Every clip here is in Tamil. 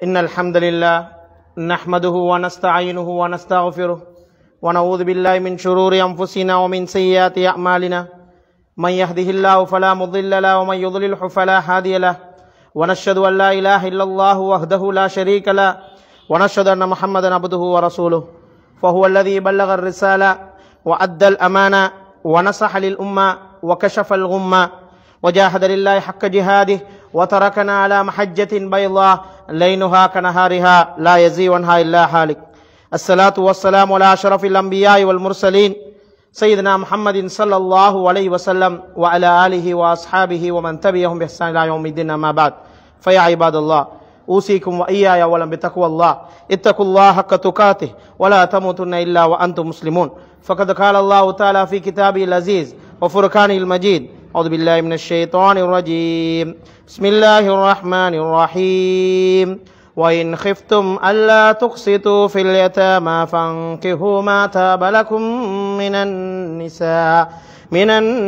إن الحمد لله نحمده ونستعينه ونستغفره ونعوذ بالله من شرور أنفسنا ومن سيئات أعمالنا من يهده الله فلا مضل له ومن يضلله فلا هادي له ونشهد أن لا إله إلا الله وحده لا شريك له ونشهد أن محمدا عبده ورسوله فهو الذي بلغ الرسالة وأدى الأمانة ونصح للأمة وكشف الغمة وجاهد لله حق جهاده وتركنا على محجة بيضاء لينها كنهارها لا يزيغ عنها إلا حالك الصلاة والسلام على أشرف الأنبياء والمرسلين سيدنا محمد صلى الله عليه وسلم وعلى آله وأصحابه ومن تبعهم بإحسان إلى يوم الدين أما بعد فيا عباد الله أوصيكم وإياي أولا بتقوى الله اتقوا الله حق تقاته ولا تموتن إلا وأنتم مسلمون فقد قال الله تعالى في كتابه العزيز وفرقانه المجيد أعوذ بالله من الشيطان الرجيم بسم الله الرحمن الرحيم وإن خفتم ألا تقسطوا في اليتامى فانكحوا ما تاب لكم من النساء من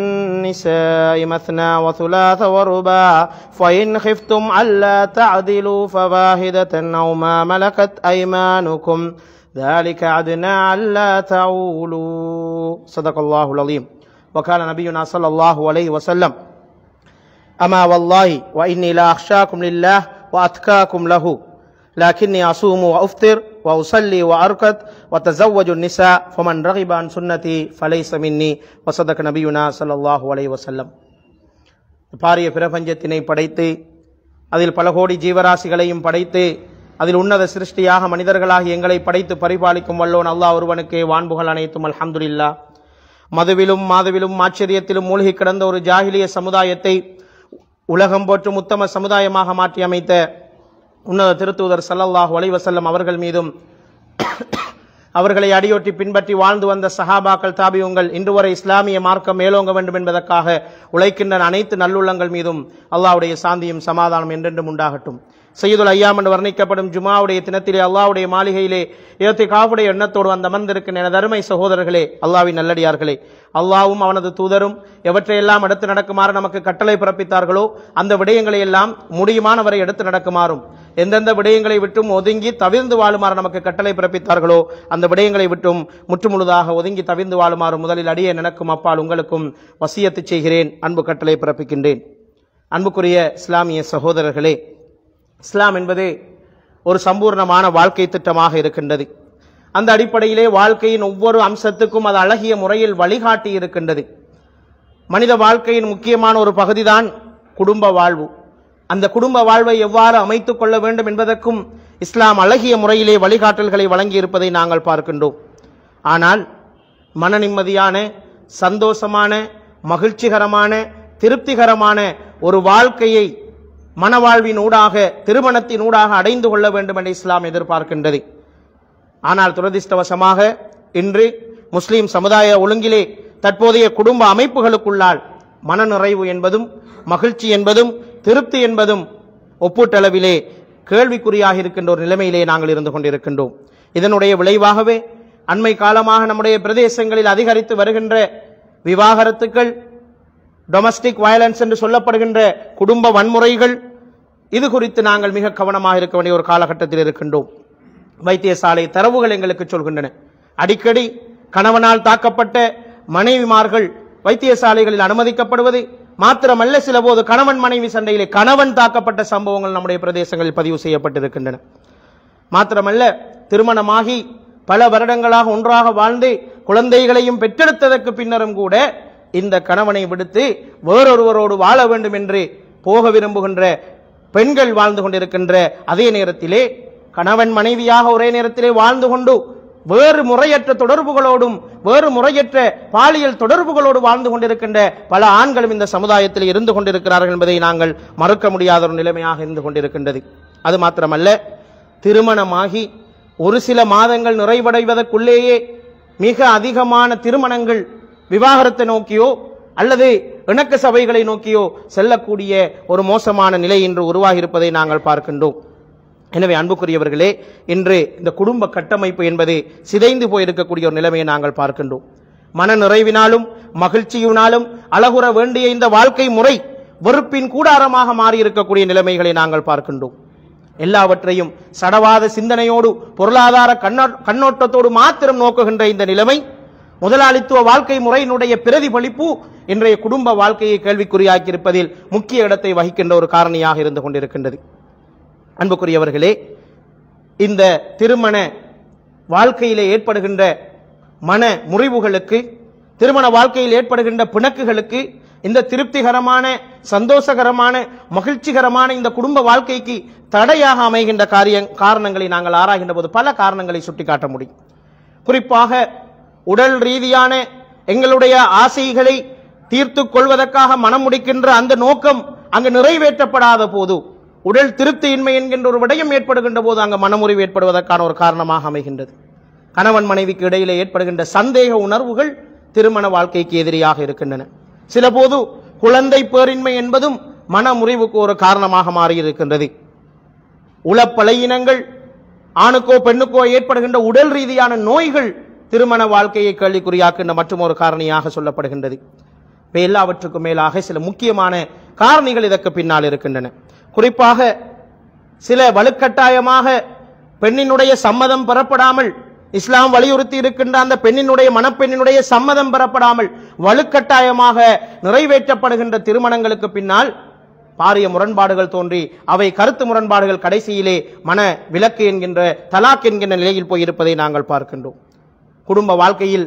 النساء مثنى وثلاث ورباع فإن خفتم ألا تعدلوا فواحدة أو ما ملكت أيمانكم ذلك أدنى ألا تعولوا صدق الله العظيم وقال نبينا صلى الله عليه وسلم أما والله وإني لا أخشاكم لله وأتقاكم له لكني أصوم وأفطر وأصلي وأركض وتزوج النساء فمن رغب عن سنتي فليس مني وصدق نبينا صلى الله عليه وسلم பாரிய பிரபஞ்சத்தினை படைத்து அதில் பல கோடி ஜீவராசிகளையும் படைத்து அதில் உன்னத சிருஷ்டியாக மனிதர்களாகி எங்களை படைத்து பரிபாலிக்கும் வல்லோன் அல்லாஹ் ஒருவனுக்கு வான்புகள் அனைத்தும் அல்ஹம்துலில்லா மதுவிலும் மாதுவிலும் ஆச்சரியத்திலும் மூழ்கி கிடந்த ஒரு ஜாகிலிய சமுதாயத்தை உலகம் போற்றும் உத்தம சமுதாயமாக மாற்றி அமைத்த உன்னத திருத்தூதர் சல்லல்லாஹு அலைஹி வஸல்லம் அவர்கள் மீதும் அவர்களை அடியொற்றி பின்பற்றி வாழ்ந்து வந்த சஹாபாக்கள் தாபியுங்கள் இன்று வரை இஸ்லாமிய மார்க்கம் மேலோங்க வேண்டும் என்பதற்காக உழைக்கின்ற அனைத்து நல்லுள்ளங்கள் மீதும் அல்லாஹ்வுடைய சாந்தியும் சமாதானம் என்றென்றும் உண்டாகட்டும் செய்யுதுல் ஐயாம் என்று வர்ணிக்கப்படும் ஜுமாவுடைய தினத்திலே அல்லாஹ்வுடைய மாளிகையிலே ஏத்தி காவுடைய எண்ணத்தோடு வந்து அமர்ந்திருக்கின்ற எனது அருமை சகோதரர்களே அல்லாஹ்வின் நல்லடியார்களே அல்லாஹ்வும் அவனது தூதரும் எவற்றையெல்லாம் எடுத்து நடக்குமாறு நமக்கு கட்டளை பிறப்பித்தார்களோ அந்த விடயங்களை எல்லாம் முடியுமானவரை எடுத்து நடக்குமாறும் எந்தெந்த விடயங்களை விட்டும் ஒதுங்கி தவிர்ந்து வாழுமாறு நமக்கு கட்டளை பிறப்பித்தார்களோ அந்த விடயங்களை விட்டும் முற்றுமுழுதாக ஒதுங்கி தவிர்ந்து வாழுமாறு முதலில் அடியே நினைக்கும் அப்பால் உங்களுக்கும் வசியத்து செய்கிறேன் அன்பு கட்டளை பிறப்பிக்கின்றேன் அன்புக்குரிய இஸ்லாமிய சகோதரர்களே இஸ்லாம் என்பது ஒரு சம்பூர்ணமான வாழ்க்கை திட்டமாக இருக்கின்றது அந்த அடிப்படையிலே வாழ்க்கையின் ஒவ்வொரு அம்சத்துக்கும் அது அழகிய முறையில் வழிகாட்டி இருக்கின்றது மனித வாழ்க்கையின் முக்கியமான ஒரு பகுதிதான் குடும்ப வாழ்வு அந்த குடும்ப வாழ்வை எவ்வாறு அமைத்துக் கொள்ள வேண்டும் என்பதற்கும் இஸ்லாம் அழகிய முறையிலே வழிகாட்டல்களை வழங்கி இருப்பதை நாங்கள் பார்க்கின்றோம் ஆனால் மன நிம்மதியான சந்தோஷமான மகிழ்ச்சிகரமான திருப்திகரமான ஒரு வாழ்க்கையை மனவாழ்வின் ஊடாக திருமணத்தின் ஊடாக அடைந்து கொள்ள வேண்டும் என்று இஸ்லாம் எதிர்பார்க்கின்றது ஆனால் துரதிர்ஷ்டவசமாக இன்று முஸ்லிம் சமுதாய ஒழுங்கிலே தற்போதைய குடும்ப அமைப்புகளுக்குள்ளால் மனநிறைவு என்பதும் மகிழ்ச்சி என்பதும் திருப்தி என்பதும் ஒப்பூட்டளவிலே கேள்விக்குறியாக இருக்கின்ற ஒரு நிலைமையிலே நாங்கள் இருந்து கொண்டிருக்கின்றோம் இதனுடைய விளைவாகவே அண்மை காலமாக நம்முடைய பிரதேசங்களில் அதிகரித்து வருகின்ற விவாகரத்துக்கள் டொமஸ்டிக் வயலன்ஸ் என்று சொல்லப்படுகின்ற குடும்ப வன்முறைகள் இது குறித்து நாங்கள் மிக கவனமாக இருக்க வேண்டிய ஒரு காலகட்டத்தில் இருக்கின்றோம் வைத்தியசாலை தரவுகள் எங்களுக்கு சொல்கின்றன அடிக்கடி கணவனால் தாக்கப்பட்ட மனைவிமார்கள் வைத்தியசாலைகளில் அனுமதிக்கப்படுவது மாத்திரமல்ல சில போது கணவன் மனைவி சண்டையிலே கணவன் தாக்கப்பட்ட சம்பவங்கள் நம்முடைய பிரதேசங்களில் பதிவு செய்யப்பட்டிருக்கின்றன மாத்திரமல்ல திருமணமாகி பல வருடங்களாக ஒன்றாக வாழ்ந்து குழந்தைகளையும் பெற்றெடுத்ததற்கு பின்னரும் கூட இந்த கணவனை விடுத்து வேறொருவரோடு வாழ வேண்டும் என்று போக விரும்புகின்ற பெண்கள் வாழ்ந்து கொண்டிருக்கின்ற அதே நேரத்திலே கணவன் மனைவியாக ஒரே நேரத்திலே வாழ்ந்து கொண்டு வேறு முறையற்ற தொடர்புகளோடும் வேறு முறையற்ற பாலியல் தொடர்புகளோடு வாழ்ந்து கொண்டிருக்கின்ற பல ஆண்களும் இந்த சமுதாயத்தில் இருந்து கொண்டிருக்கிறார்கள் என்பதை நாங்கள் மறுக்க முடியாத ஒரு நிலைமையாக இருந்து கொண்டிருக்கின்றது அது மாத்திரமல்ல திருமணமாகி ஒரு சில மாதங்கள் நிறைவடைவதற்குள்ளேயே மிக அதிகமான திருமணங்கள் விவாகரத்தை நோக்கியோ அல்லது இணக்க சபைகளை நோக்கியோ செல்லக்கூடிய ஒரு மோசமான நிலை இன்று உருவாகி இருப்பதை நாங்கள் பார்க்கின்றோம் எனவே அன்புக்குரியவர்களே இன்று இந்த குடும்ப கட்டமைப்பு என்பது சிதைந்து போயிருக்கக்கூடிய ஒரு நிலைமையை நாங்கள் பார்க்கின்றோம் மன நிறைவினாலும் மகிழ்ச்சியினாலும் அழகுற வேண்டிய இந்த வாழ்க்கை முறை வெறுப்பின் கூடாரமாக மாறி இருக்கக்கூடிய நிலைமைகளை நாங்கள் பார்க்கின்றோம் எல்லாவற்றையும் சடவாத சிந்தனையோடு பொருளாதார கண்ணோ- கண்ணோட்டத்தோடு மாத்திரம் நோக்குகின்ற இந்த நிலைமை முதலாளித்துவ வாழ்க்கை முறையினுடைய பிரதிபலிப்பு இன்றைய குடும்ப வாழ்க்கையை கேள்விக்குறியாக்கியிருப்பதில் முக்கிய இடத்தை வகிக்கின்ற ஒரு காரணியாக இருந்து கொண்டிருக்கின்றது அன்புக்குரியவர்களே இந்த திருமண வாழ்க்கையிலே ஏற்படுகின்ற மன முறிவுகளுக்கு திருமண வாழ்க்கையில் ஏற்படுகின்ற பிணக்குகளுக்கு இந்த திருப்திகரமான சந்தோஷகரமான மகிழ்ச்சிகரமான இந்த குடும்ப வாழ்க்கைக்கு தடையாக அமைகின்ற காரிய காரணங்களை நாங்கள் ஆராய்கின்ற போது பல காரணங்களை சுட்டிக்காட்ட முடியும் குறிப்பாக உடல் ரீதியான எங்களுடைய ஆசைகளை தீர்த்துக் கொள்வதற்காக மனம் முடிக்கின்ற அந்த நோக்கம் அங்கு நிறைவேற்றப்படாத போது உடல் திருப்தியின்மை என்கின்ற ஒரு விடயம் ஏற்படுகின்ற போது அங்கு மனமுறிவு ஏற்படுவதற்கான ஒரு காரணமாக அமைகின்றது கணவன் மனைவிக்கு இடையிலே ஏற்படுகின்ற சந்தேக உணர்வுகள் திருமண வாழ்க்கைக்கு எதிரியாக இருக்கின்றன சில போது குழந்தை பேரின்மை என்பதும் மனமுறிவுக்கு ஒரு காரணமாக மாறியிருக்கின்றது உளப்பலையினங்கள் ஆணுக்கோ பெண்ணுக்கோ ஏற்படுகின்ற உடல் ரீதியான நோய்கள் திருமண வாழ்க்கையை கேள்விக்குறியாக்கின்ற மற்றும் ஒரு காரணியாக சொல்லப்படுகின்றது இப்ப எல்லாவற்றுக்கும் மேலாக சில முக்கியமான காரணிகள் இதற்கு பின்னால் இருக்கின்றன குறிப்பாக சில வலுக்கட்டாயமாக பெண்ணினுடைய சம்மதம் பெறப்படாமல் இஸ்லாம் வலியுறுத்தி இருக்கின்ற அந்த பெண்ணினுடைய மணப்பெண்ணினுடைய சம்மதம் பெறப்படாமல் வலுக்கட்டாயமாக நிறைவேற்றப்படுகின்ற திருமணங்களுக்கு பின்னால் பாரிய முரண்பாடுகள் தோன்றி அவை கருத்து முரண்பாடுகள் கடைசியிலே மன விலக்கு என்கின்ற தலாக் என்கின்ற நிலையில் போயிருப்பதை நாங்கள் பார்க்கின்றோம் குடும்ப வாழ்க்கையில்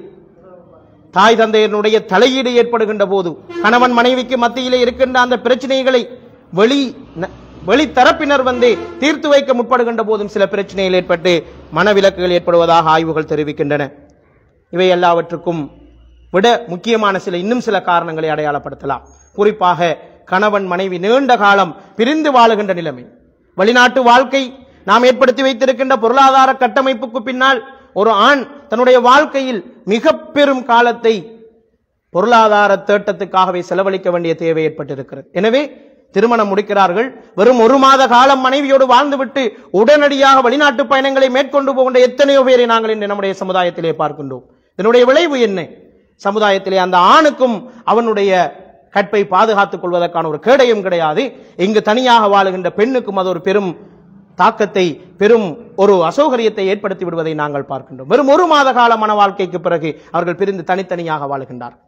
தாய் தந்தையனுடைய தலையீடு ஏற்படுகின்ற போது கணவன் மனைவிக்கு மத்தியிலே இருக்கின்ற அந்த பிரச்சனைகளை வெளி ந- வெளித்தரப்பினர் வந்து தீர்த்து வைக்க முற்படுகின்ற போதும் சில பிரச்சனைகள் ஏற்பட்டு மனவிலக்குகள் ஏற்படுவதாக ஆய்வுகள் தெரிவிக்கின்றன இவை எல்லாவற்றுக்கும் விட முக்கியமான சில இன்னும் சில காரணங்களை அடையாளப்படுத்தலாம் குறிப்பாக கணவன் மனைவி நீண்ட காலம் பிரிந்து வாழுகின்ற நிலைமை வெளிநாட்டு வாழ்க்கை நாம் ஏற்படுத்தி வைத்திருக்கின்ற பொருளாதார கட்டமைப்புக்கு பின்னால் ஒரு ஆண் தன்னுடைய வாழ்க்கையில் மிக பெரும் காலத்தை பொருளாதார தேட்டத்துக்காகவே செலவழிக்க வேண்டிய தேவை ஏற்பட்டிருக்கிறது எனவே திருமணம் முடிக்கிறார்கள் வெறும் ஒரு மாத காலம் மனைவியோடு வாழ்ந்துவிட்டு உடனடியாக வெளிநாட்டு பயணங்களை மேற்கொண்டு போகின்ற எத்தனையோ பேரை நாங்கள் இன்று நம்முடைய சமுதாயத்திலே பார்க்கின்றோம் இதனுடைய விளைவு என்ன சமுதாயத்திலே அந்த ஆணுக்கும் அவனுடைய கற்பை பாதுகாத்துக் கொள்வதற்கான ஒரு கேடயம் கிடையாது இங்கு தனியாக வாழுகின்ற பெண்ணுக்கும் அது ஒரு பெரும் தாக்கத்தை பெரும் ஒரு அசௌகரியத்தை ஏற்படுத்தி விடுவதை நாங்கள் பார்க்கின்றோம் வெறும் ஒரு மாத கால மன வாழ்க்கைக்கு பிறகு அவர்கள் பிரிந்து தனித்தனியாக வாழுகின்றார்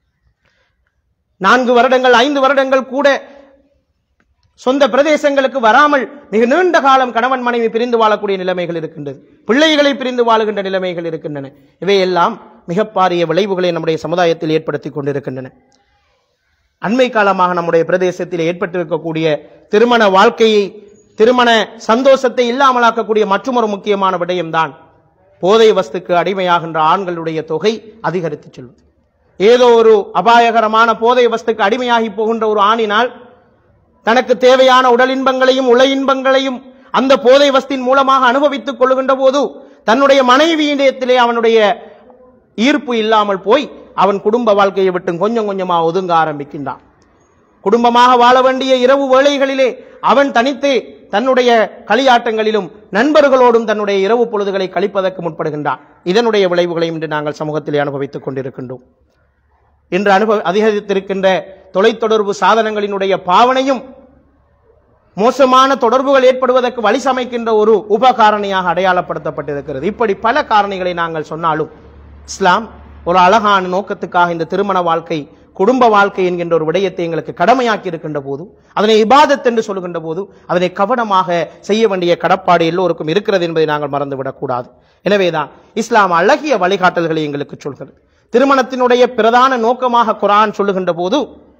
நான்கு வருடங்கள் ஐந்து வருடங்கள் கூட சொந்த பிரதேசங்களுக்கு வராமல் மிக நீண்ட காலம் கணவன் மனைவி பிரிந்து வாழக்கூடிய நிலைமைகள் இருக்கின்றது பிள்ளைகளை பிரிந்து வாழுகின்ற நிலைமைகள் இருக்கின்றன இவையெல்லாம் மிக பாரிய விளைவுகளை நம்முடைய சமுதாயத்தில் ஏற்படுத்தி கொண்டிருக்கின்றன அண்மை காலமாக நம்முடைய பிரதேசத்தில் ஏற்பட்டிருக்கக்கூடிய திருமண வாழ்க்கையை திருமண சந்தோஷத்தை இல்லாமலாக்கக்கூடிய மற்றொரு முக்கியமான விடயம்தான் போதை வஸ்துக்கு அடிமையாகின்ற ஆண்களுடைய தொகை அதிகரித்து செல்வது ஏதோ ஒரு அபாயகரமான போதை வஸ்துக்கு அடிமையாகி போகின்ற ஒரு ஆணினால் தனக்கு தேவையான உடல் இன்பங்களையும் உள இன்பங்களையும் அந்த போதை வஸ்தின் மூலமாக அனுபவித்துக் கொள்கின்ற போது தன்னுடைய மனைவியிடத்திலே அவனுடைய ஈர்ப்பு இல்லாமல் போய் அவன் குடும்ப வாழ்க்கையை விட்டு கொஞ்சம் கொஞ்சமா ஒதுங்க ஆரம்பிக்கின்றான் குடும்பமாக வாழ வேண்டிய இரவு வேளைகளிலே அவன் தனித்து தன்னுடைய களியாட்டங்களிலும் நண்பர்களோடும் தன்னுடைய இரவு பொழுதுகளை கழிப்பதற்கு முற்படுகின்றான் இதனுடைய விளைவுகளையும் இன்று நாங்கள் சமூகத்திலே அனுபவித்துக் கொண்டிருக்கின்றோம் இன்று அனுபவ அதிகரித்திருக்கின்ற தொலைத்தொடர்பு சாதனங்களினுடைய பாவனையும் மோசமான தொடர்புகள் ஏற்படுவதற்கு வழி சமைக்கின்ற ஒரு உபகாரணியாக அடையாளப்படுத்தப்பட்டிருக்கிறது இப்படி பல காரணிகளை நாங்கள் சொன்னாலும் இஸ்லாம் ஒரு அழகான நோக்கத்துக்காக இந்த திருமண வாழ்க்கை குடும்ப வாழ்க்கை என்கின்ற ஒரு விடயத்தை எங்களுக்கு கடமையாக்கி இருக்கின்ற போது அதனை இபாதத் என்று சொல்லுகின்ற போது அதனை கவனமாக செய்ய வேண்டிய கடப்பாடு எல்லோருக்கும் இருக்கிறது என்பதை நாங்கள் மறந்துவிடக் கூடாது எனவேதான் இஸ்லாம் அழகிய வழிகாட்டல்களை எங்களுக்கு சொல்கிறது திருமணத்தினுடைய பிரதான நோக்கமாக குரான் சொல்லுகின்ற போது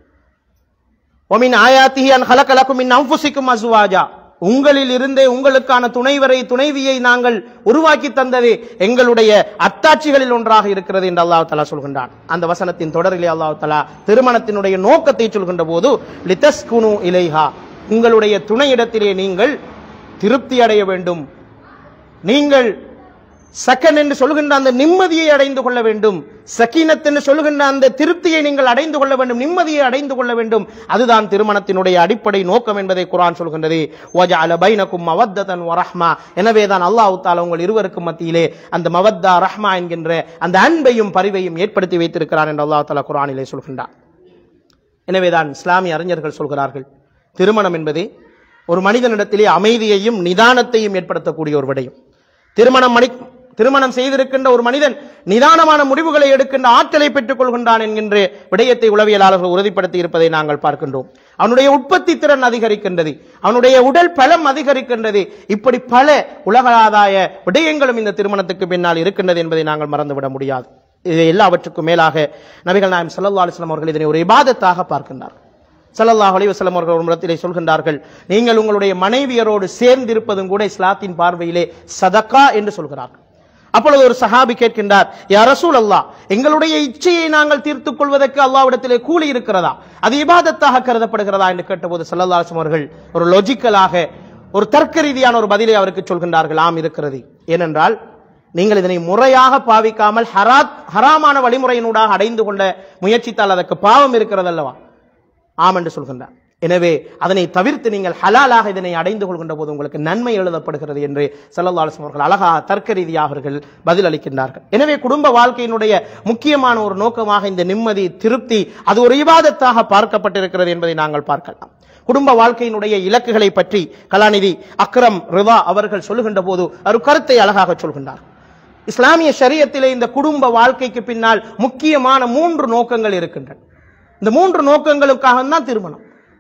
ஒமின் ஆயாத்திஹி அன் ஹலகலக்கும் மின் அன்ஃபுசிக்கும் அஸ்வாஜா உங்களில் இருந்தே உங்களுக்கான துணைவரை துணைவியை நாங்கள் உருவாக்கி தந்தது எங்களுடைய அத்தாட்சிகளில் ஒன்றாக இருக்கிறது என்று அல்லாஹ் தலா சொல்கின்றான் அந்த வசனத்தின் தொடரிலே அல்லாஹ் தலா திருமணத்தினுடைய நோக்கத்தை சொல்கின்ற போது லிதஸ்குனு இலைஹா உங்களுடைய துணையிடத்திலே நீங்கள் திருப்தி அடைய வேண்டும் நீங்கள் சக்கன் என்று சொல்கின்ற அந்த நிம்மதியை அடைந்து கொள்ள வேண்டும் சக்கீனத் என்று சொல்கின்ற அந்த திருப்தியை நீங்கள் அடைந்து கொள்ள வேண்டும் நிம்மதியை அடைந்து கொள்ள வேண்டும் அதுதான் திருமணத்தினுடைய அடிப்படை நோக்கம் என்பதை குரான் சொல்கின்றது வஜஅல பைனக்கும் மவத்ததன் வரஹ்மா எனவே தான் அல்லாஹ் தாலா உங்கள் இருவருக்கும் மத்தியிலே அந்த மவத்தா ரஹ்மா என்கின்ற அந்த அன்பையும் பரிவையும் ஏற்படுத்தி வைத்திருக்கிறார் என்று அல்லாஹ் தாலா குரானிலே சொல்கின்றார் எனவேதான் இஸ்லாமிய அறிஞர்கள் சொல்கிறார்கள் திருமணம் என்பது ஒரு மனிதனிடத்திலே அமைதியையும் நிதானத்தையும் ஏற்படுத்தக்கூடிய ஒரு விடயம் திருமணம் மணி திருமணம் செய்திருக்கின்ற ஒரு மனிதன் நிதானமான முடிவுகளை எடுக்கின்ற ஆற்றலை பெற்றுக் கொள்கின்றான் என்கின்ற விடயத்தை உளவியலாளர்கள் உறுதிப்படுத்தி இருப்பதை நாங்கள் பார்க்கின்றோம் அவனுடைய உற்பத்தி திறன் அதிகரிக்கின்றது அவனுடைய உடல் பலம் அதிகரிக்கின்றது இப்படி பல உலகளாதாய விடயங்களும் இந்த திருமணத்துக்கு பின்னால் இருக்கின்றது என்பதை நாங்கள் மறந்துவிட முடியாது இது எல்லாவற்றுக்கும் மேலாக நபிகள் நாயம் ஸல்லல்லாஹு அலைஹி வஸல்லம் அவர்கள் இதனை ஒரு இபாதத்தாக பார்க்கின்றார் ஸல்லல்லாஹு அலைஹி வஸல்லம் அவர்கள் ஒரு இடத்திலே சொல்கின்றார்கள் நீங்கள் உங்களுடைய மனைவியரோடு சேர்ந்திருப்பதும் கூட இஸ்லாத்தின் பார்வையிலே சதக்கா என்று சொல்கிறார்கள் அப்பொழுது ஒரு சஹாபி கேட்கின்றார் யா ரசூல் அல்லாஹ் எங்களுடைய இச்சையை நாங்கள் தீர்த்துக் கொள்வதற்கு அல்லாஹ்விடத்திலே கூலி இருக்கிறதா அது இபாதத்தாக கருதப்படுகிறதா என்று கேட்டபோது ஸல்லல்லாஹு அலைஹி வஸல்லம் அவர்கள் ஒரு லொஜிக்கலாக ஒரு தர்க்க ரீதியான ஒரு பதிலை அவருக்கு சொல்கின்றார்கள் ஆம் இருக்கிறது ஏனென்றால் நீங்கள் இதனை முறையாக பாவிக்காமல் ஹராத் ஹராமான வழிமுறையினூடாக அடைந்து கொண்ட முயற்சித்தால் அதற்கு பாவம் இருக்கிறது அல்லவா ஆம் என்று சொல்கின்றார் எனவே அதனை தவிர்த்து நீங்கள் ஹலாலாக இதனை அடைந்து கொள்கின்ற போது உங்களுக்கு நன்மை எழுதப்படுகிறது என்று ஸல்லல்லாஹு அலைஹி வஸல்லம் அவர்கள் அழகாக தர்க்க ரீதியாக அவர்கள் பதில் அளிக்கின்றார்கள் எனவே குடும்ப வாழ்க்கையினுடைய முக்கியமான ஒரு நோக்கமாக இந்த நிம்மதி திருப்தி அது ஒரு இபாதத்தாக பார்க்கப்பட்டிருக்கிறது என்பதை நாங்கள் பார்க்கலாம் குடும்ப வாழ்க்கையினுடைய இலக்குகளை பற்றி கலாநிதி அக்ரம் ரிவா அவர்கள் சொல்லுகின்ற போது ஒரு கருத்தை அழகாக சொல்கின்றார் இஸ்லாமிய ஷரியத்திலே இந்த குடும்ப வாழ்க்கைக்கு பின்னால் முக்கியமான மூன்று நோக்கங்கள் இருக்கின்றன இந்த மூன்று நோக்கங்களுக்காக தான் திருமணம்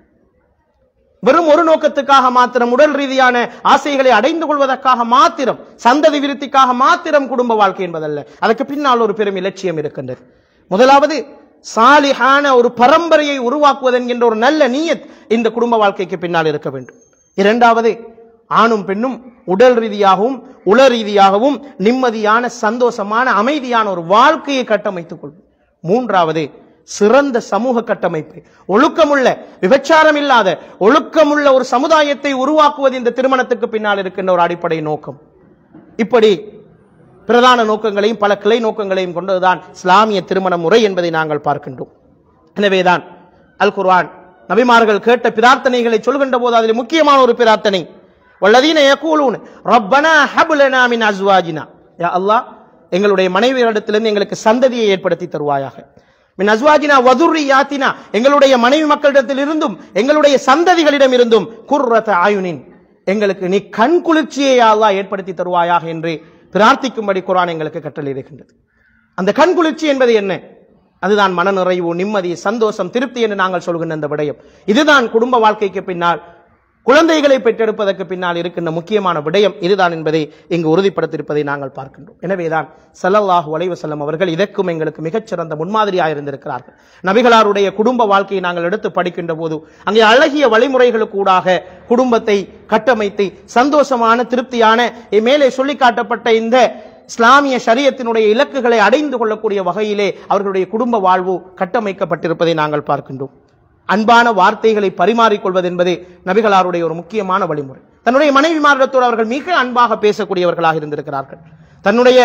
வெறும் ஒரு நோக்கத்துக்காக மாத்திரம் உடல் ரீதியான ஆசைகளை அடைந்து கொள்வதற்காக மாத்திரம் சந்ததி விருத்திக்காக மாத்திரம் குடும்ப வாழ்க்கை என்பதல்ல அதற்கு பின்னால் ஒரு பெரும் இலட்சியம் இருக்கின்றது முதலாவது சாலிஹான ஒரு பரம்பரையை உருவாக்குவது என்கின்ற ஒரு நல்ல நீயத் இந்த குடும்ப வாழ்க்கைக்கு பின்னால் இருக்க வேண்டும் இரண்டாவது ஆணும் பெண்ணும் உடல் ரீதியாகவும் உள ரீதியாகவும் நிம்மதியான சந்தோஷமான அமைதியான ஒரு வாழ்க்கையை கட்டமைத்துக் கொள்வோம் மூன்றாவது சிறந்த சமூக கட்டமைப்பு ஒழுக்கமுள்ள விபச்சாரம் இல்லாத ஒழுக்கமுள்ள ஒரு சமுதாயத்தை உருவாக்குவது இந்த திருமணத்துக்கு பின்னால் இருக்கின்ற ஒரு அடிப்படை நோக்கம் இப்படி பிரதான நோக்கங்களையும் பல கிளை நோக்கங்களையும் கொண்டதுதான் இஸ்லாமிய திருமண முறை என்பதை நாங்கள் பார்க்கின்றோம் எனவேதான் அல் குர்ஆன் நபிமார்கள் கேட்ட பிரார்த்தனைகளை சொல்கின்ற போது அதில் முக்கியமான ஒரு பிரார்த்தனை வல்லதீன யகூலூன் ரப்பனா ஹப் லனா மின் அஸ்வாஜினா யா அல்லாஹ் எங்களுடைய மனைவியரிடத்திலிருந்து எங்களுக்கு சந்ததியை ஏற்படுத்தி தருவாயாக மின் அஸ்வாஜினா வதுர்ரியாத்தினா எங்களுடைய மனைவி மக்களிடத்தில் இருந்தும் எங்களுடைய சந்ததிகளிடம் இருந்தும் குர்ரத ஆயுனின் எங்களுக்கு நீ கண் குளிர்ச்சியை யா அல்லாஹ் ஏற்படுத்தி தருவாயாக என்று பிரார்த்திக்கும்படி குர்ஆன் எங்களுக்கு கட்டளையிடுகின்றது அந்த கண் குளிர்ச்சி என்பது என்ன அதுதான் மனநிறைவு நிம்மதி சந்தோஷம் திருப்தி என்று நாங்கள் சொல்கின்ற அந்த விடயம் இதுதான் குடும்ப வாழ்க்கைக்கு பின்னால் குழந்தைகளை பெற்றெடுப்பதற்கு பின்னால் இருக்கின்ற முக்கியமான விடயம் இதுதான் என்பதை இங்கு உறுதிப்படுத்தியிருப்பதை நாங்கள் பார்க்கின்றோம் எனவேதான் ஸல்லல்லாஹு அலைஹி வஸல்லம் அவர்கள் இதற்கும் எங்களுக்கு மிகச்சிறந்த முன்மாதிரியாக இருந்திருக்கிறார்கள் நபிகளாருடைய குடும்ப வாழ்க்கையை நாங்கள் எடுத்து படிக்கின்ற போது அங்கே அழகிய வழிமுறைகளுக்கூடாக குடும்பத்தை கட்டமைத்து சந்தோஷமான திருப்தியான மேலே சொல்லி காட்டப்பட்ட இந்த இஸ்லாமிய ஷரியத்தினுடைய இலக்குகளை அடைந்து கொள்ளக்கூடிய வகையிலே அவர்களுடைய குடும்ப வாழ்வு கட்டமைக்கப்பட்டிருப்பதை நாங்கள் பார்க்கின்றோம் அன்பான வார்த்தைகளை பரிமாறிக்கொள்வது என்பது நபிகளாருடைய ஒரு முக்கியமான வழிமுறை தன்னுடைய மனைவிமாரிடத்தோடு அவர்கள் மிக அன்பாக பேசக்கூடியவர்களாக இருந்திருக்கிறார்கள் தன்னுடைய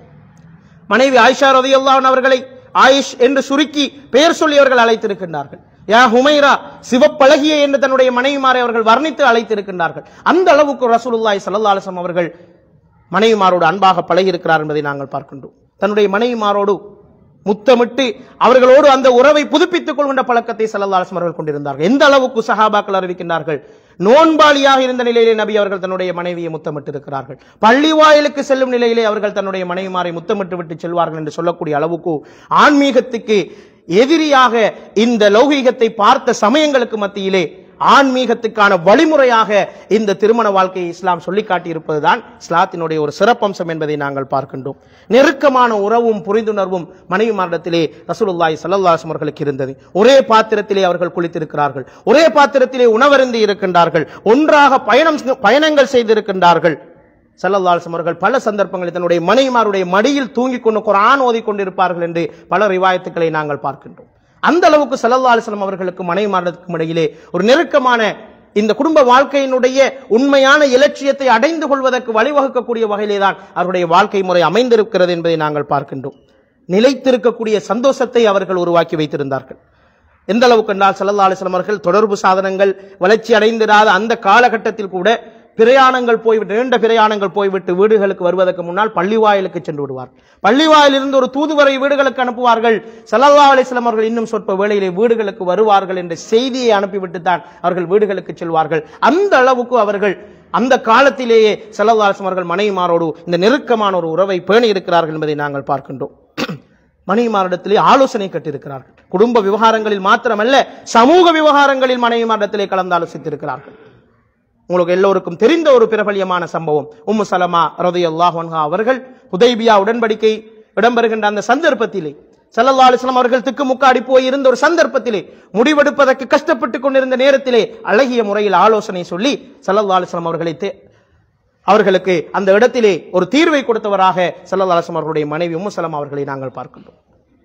மனைவி ஆயிஷா ரதியுல்லாஹன் அவர்களை ஆயிஷ் என்று சுருக்கி பெயர் சொல்லி அவர்கள் அழைத்திருக்கின்றார்கள் யா ஹுமைரா சிவப்பழகிய என்று தன்னுடைய மனைவிமாரை அவர்கள் வர்ணித்து அழைத்திருக்கின்றார்கள் அந்த அளவுக்கு ரசூலுல்லாஹி ஸல்லல்லாஹு அலைஹி வஸல்லம் அவர்கள் மனைவிமாரோடு அன்பாக பழகி இருக்கிறார் என்பதை நாங்கள் பார்க்கின்றோம் தன்னுடைய மனைவிமாரோடு முத்தமிட்டு அவர்களோடு அந்த உறவை புதுப்பித்துக் கொள்கின்ற பழக்கத்தை சல்லல்லாஹு அவர்கள் கொண்டிருந்தார்கள் எந்த அளவுக்கு சஹாபாக்கள் அறிவிக்கின்றார்கள் நோன்பாளியாக இருந்த நிலையிலே நபி அவர்கள் தன்னுடைய மனைவியை முத்தமிட்டு இருக்கிறார்கள் பள்ளி வாயிலுக்கு செல்லும் நிலையிலே அவர்கள் தன்னுடைய மனைவிமாரை முத்தமிட்டு விட்டு செல்வார்கள் என்று சொல்லக்கூடிய அளவுக்கு ஆன்மீகத்துக்கு எதிரியாக இந்த லௌகீகத்தை பார்த்த சமயங்களுக்கு மத்தியிலே ஆன்மீகத்துக்கான வழிமுறையாக இந்த திருமண வாழ்க்கையை இஸ்லாம் சொல்லி காட்டியிருப்பதுதான் இஸ்லாத்தினுடைய ஒரு சிறப்பம்சம் என்பதை நாங்கள் பார்க்கின்றோம் நெருக்கமான உறவும் புரிந்துணர்வும் மனைவிமாரிடத்திலே ரசூலுல்லாஹி ஸல்லல்லாஹு அலைஹி அவர்களுக்கு இருந்தது ஒரே பாத்திரத்திலே அவர்கள் குளித்திருக்கிறார்கள் ஒரே பாத்திரத்திலே உணவருந்தி இருக்கின்றார்கள் ஒன்றாக பயணம் பயணங்கள் செய்திருக்கின்றார்கள் ஸல்லல்லாஹு அலைஹி அவர்கள் பல சந்தர்ப்பங்களில் தன்னுடைய மனைவிமாருடைய மடியில் தூங்கிக் கொண்டு குர்ஆன் ஓதிக் கொண்டிருப்பார்கள் என்று பல ரிவாயத்துக்களை நாங்கள் பார்க்கின்றோம் அந்த அளவுக்கு ஸல்லல்லாஹு அலைஹி வஸல்லம் அவர்களுக்கு மனைவிமார்களுக்கும் இடையிலே ஒரு நெருக்கமான இந்த குடும்ப வாழ்க்கையினுடைய உண்மையான இலட்சியத்தை அடைந்து கொள்வதற்கு வழிவகுக்கக்கூடிய வகையிலே தான் அவருடைய வாழ்க்கை முறை அமைந்திருக்கிறது என்பதை நாங்கள் பார்க்கின்றோம் நிலைத்திருக்கக்கூடிய சந்தோஷத்தை அவர்கள் உருவாக்கி வைத்திருந்தார்கள் எந்த அளவுக்கு என்றால் ஸல்லல்லாஹு அலைஹி வஸல்லம் அவர்கள் தொடர்பு சாதனங்கள் வளர்ச்சி அடைந்திராத அந்த காலகட்டத்தில் கூட பிரயாணங்கள் போய்விட்டு நீண்ட பிரயாணங்கள் போய்விட்டு வீடுகளுக்கு வருவதற்கு முன்னால் பள்ளிவாயிலுக்கு சென்று விடுவார் பள்ளிவாயிலிருந்து ஒரு தூதுவரை வீடுகளுக்கு அனுப்புவார்கள் ஸல்லல்லாஹு அலைஹி வஸல்லம் அவர்கள் இன்னும் சொற்ப வேளையிலே வீடுகளுக்கு வருவார்கள் என்ற செய்தியை அனுப்பிவிட்டு தான் அவர்கள் வீடுகளுக்கு செல்வார்கள் அந்த அளவுக்கு அவர்கள் அந்த காலத்திலேயே ஸல்லல்லாஹு அலைஹி வஸல்லம் அவர்கள் மனைவிமாரோடு இந்த நெருக்கமான ஒரு உறவை பேணி இருக்கிறார்கள் என்பதை நாங்கள் பார்க்கின்றோம் மனைவிமாரிடத்திலே ஆலோசனை கட்டிருக்கிறார்கள் குடும்ப விவகாரங்களில் மாத்திரமல்ல சமூக விவகாரங்களில் மனைவிமாரிடத்திலே கலந்து ஆலோசித்திருக்கிறார்கள் உங்களுக்கு எல்லோருக்கும் தெரிந்த ஒரு பிரபல்யமான சம்பவம் உம்மு சலமா ரதியல்லாஹு அன்ஹா அவர்கள் ஹுதைபியா உடன்படிக்கை இடம்பெறுகின்ற அந்த சந்தர்ப்பத்திலே ஸல்லல்லாஹு அலைஹி வஸல்லம் அவர்கள் திக்குமுக்காடி போய் இருந்த ஒரு சந்தர்ப்பத்திலே முடிவெடுப்பதற்கு கஷ்டப்பட்டுக் கொண்டிருந்த நேரத்திலே அழகிய முறையில் ஆலோசனை சொல்லி ஸல்லல்லாஹு அலைஹி வஸல்லம் அவர்களை தே- அவர்களுக்கு அந்த இடத்திலே ஒரு தீர்வை கொடுத்தவராக ஸல்லல்லாஹு அலைஹி வஸல்லம் அவர்களுடைய மனைவி உம்மு சலமா அவர்களை நாங்கள் பார்க்கின்றோம்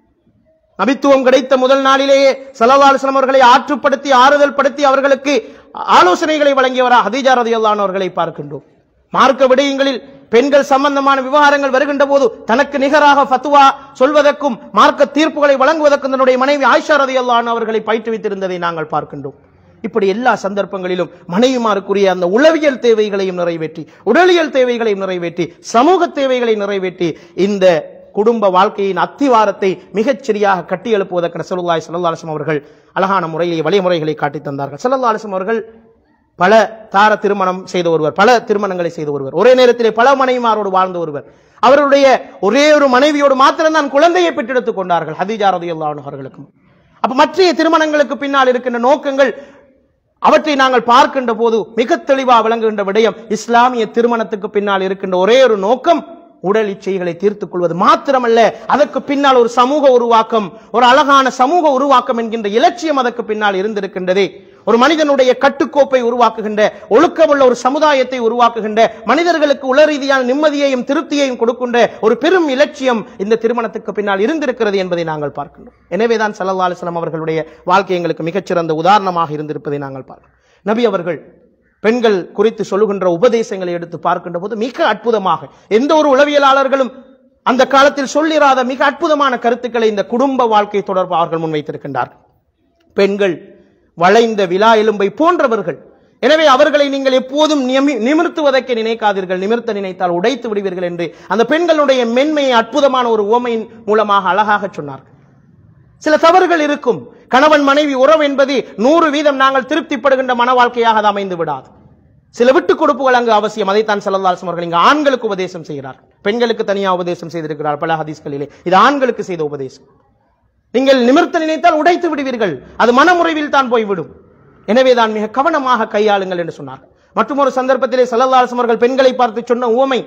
நபித்துவம் கிடைத்த முதல் நாளிலேயே ஸல்லல்லாஹு அலைஹி வஸல்லம் அவர்களை ஆற்றுப்படுத்தி ஆறுதல் படுத்தி அவர்களுக்கு ஆலோசனைகளை வழங்கியவரா ஹதீஜா ரதியல்லாஹு அவர்களை பார்க்கின்றோம் மார்க்க விடயங்களில் பெண்கள் சம்பந்தமான விவகாரங்கள் வருகின்ற போது தனக்கு நிகராக ஃபத்வா சொல்வதற்கும் மார்க்க தீர்ப்புகளை வழங்குவதற்கும் தன்னுடைய மனைவி ஆயிஷா ரதியல்லாஹு அவர்களை பயிற்றுவித்திருந்ததை நாங்கள் பார்க்கின்றோம் இப்படி எல்லா சந்தர்ப்பங்களிலும் மனைவிமாருக்குரிய அந்த உளவியல் தேவைகளையும் நிறைவேற்றி உடலியல் தேவைகளையும் நிறைவேற்றி சமூக தேவைகளை நிறைவேற்றி இந்த குடும்ப வாழ்க்கையின் அத்திவாரத்தை மிகச் சரியாக கட்டி எழுப்புவதற்கு ரசூலுல்லாஹி ஸல்லல்லாஹு அலைஹி வஸல்லம் அவர்கள் அழகான முறையிலே வழிமுறைகளை காட்டித் தந்தார்கள் ஸல்லல்லாஹு அலைஹி வஸல்லம் அவர்கள் பல தார திருமணம் செய்த ஒருவர் பல திருமணங்களை செய்த ஒருவர் ஒரே நேரத்திலே பல மனைவிமாரோடு வாழ்ந்த ஒருவர் அவருடைய ஒரே ஒரு மனைவியோடு மாத்திரம்தான் குழந்தையை பெற்றெடுத்துக் கொண்டார்கள் ஹதீஜா ரதியல்லாஹு அன்ஹா அவர்களுக்கும் அப்ப மற்ற திருமணங்களுக்கு பின்னால் இருக்கின்ற நோக்கங்கள் அவற்றை நாங்கள் பார்க்கின்ற போது மிக தெளிவாக விளங்குகின்ற விடயம் இஸ்லாமிய திருமணத்துக்கு பின்னால் இருக்கின்ற ஒரே ஒரு நோக்கம் உடல் இச்சைகளை தீர்த்துக் கொள்வது மாத்திரமல்ல அதற்கு பின்னால் ஒரு சமூக உருவாக்கம் ஒரு அழகான சமூக உருவாக்கம் என்கின்ற இலட்சியம் அதற்கு பின்னால் இருந்திருக்கின்றதே ஒரு மனிதனுடைய கட்டுக்கோப்பை உருவாக்குகின்ற ஒழுக்கமுள்ள ஒரு சமுதாயத்தை உருவாக்குகின்ற மனிதர்களுக்கு உள ரீதியான நிம்மதியையும் திருப்தியையும் கொடுக்கின்ற ஒரு பெரும் இலட்சியம் இந்த திருமணத்துக்கு பின்னால் இருந்திருக்கிறது என்பதை நாங்கள் பார்க்கின்றோம் எனவேதான் ஸல்லல்லாஹு அலைஹி வஸல்லம் அவர்களுடைய வாழ்க்கை எங்களுக்கு மிகச்சிறந்த உதாரணமாக இருந்திருப்பதை நாங்கள் பார்க்கிறோம் நபி அவர்கள் பெண்கள் குறித்து சொல்லுகின்ற உபதேசங்களை எடுத்து பார்க்கின்ற போது மிக அற்புதமாக எந்த ஒரு உளவியலாளர்களும் அந்த காலத்தில் சொல்லிராத மிக அற்புதமான கருத்துக்களை இந்த குடும்ப வாழ்க்கை தொடர்பாக அவர்கள் முன்வைத்திருக்கின்றார்கள் பெண்கள் வளைந்த விலா எலும்பை போன்றவர்கள் எனவே அவர்களை நீங்கள் எப்போதும் நியமி- நிமிர்த்துவதற்கு நினைக்காதீர்கள் நிமிர்த்த நினைத்தால் உடைத்து விடுவீர்கள் என்று அந்த பெண்களுடைய மென்மையை அற்புதமான ஒரு உவமையின் மூலமாக அழகாக சொன்னார்கள் சில தவறுகள் இருக்கும் கணவன் மனைவி உறவு என்பது நூறு வீதம் நாங்கள் திருப்திப்படுகின்ற மன வாழ்க்கையாக அது அமைந்து விடாது சில விட்டுக் கொடுப்புகள் அங்கு அவசியம் அதைத்தான் ஸல்லல்லாஹு அலைஹி வஸல்லம் அவர்கள் இங்கு ஆண்களுக்கு உபதேசம் செய்கிறார் பெண்களுக்கு தனியா உபதேசம் செய்திருக்கிறார் பல ஹதீஸ்களிலே இது ஆண்களுக்கு செய்த உபதேசம் நீங்கள் நிமிர்த்த நினைத்தால் உடைத்து விடுவீர்கள் அது மனமுறைவில் தான் போய்விடும் எனவே தான் மிக கவனமாக கையாளுங்கள் என்று சொன்னார் மற்றும் ஒரு சந்தர்ப்பத்திலே ஸல்லல்லாஹு அலைஹி வஸல்லம் அவர்கள் பெண்களை பார்த்து சொன்ன உவமை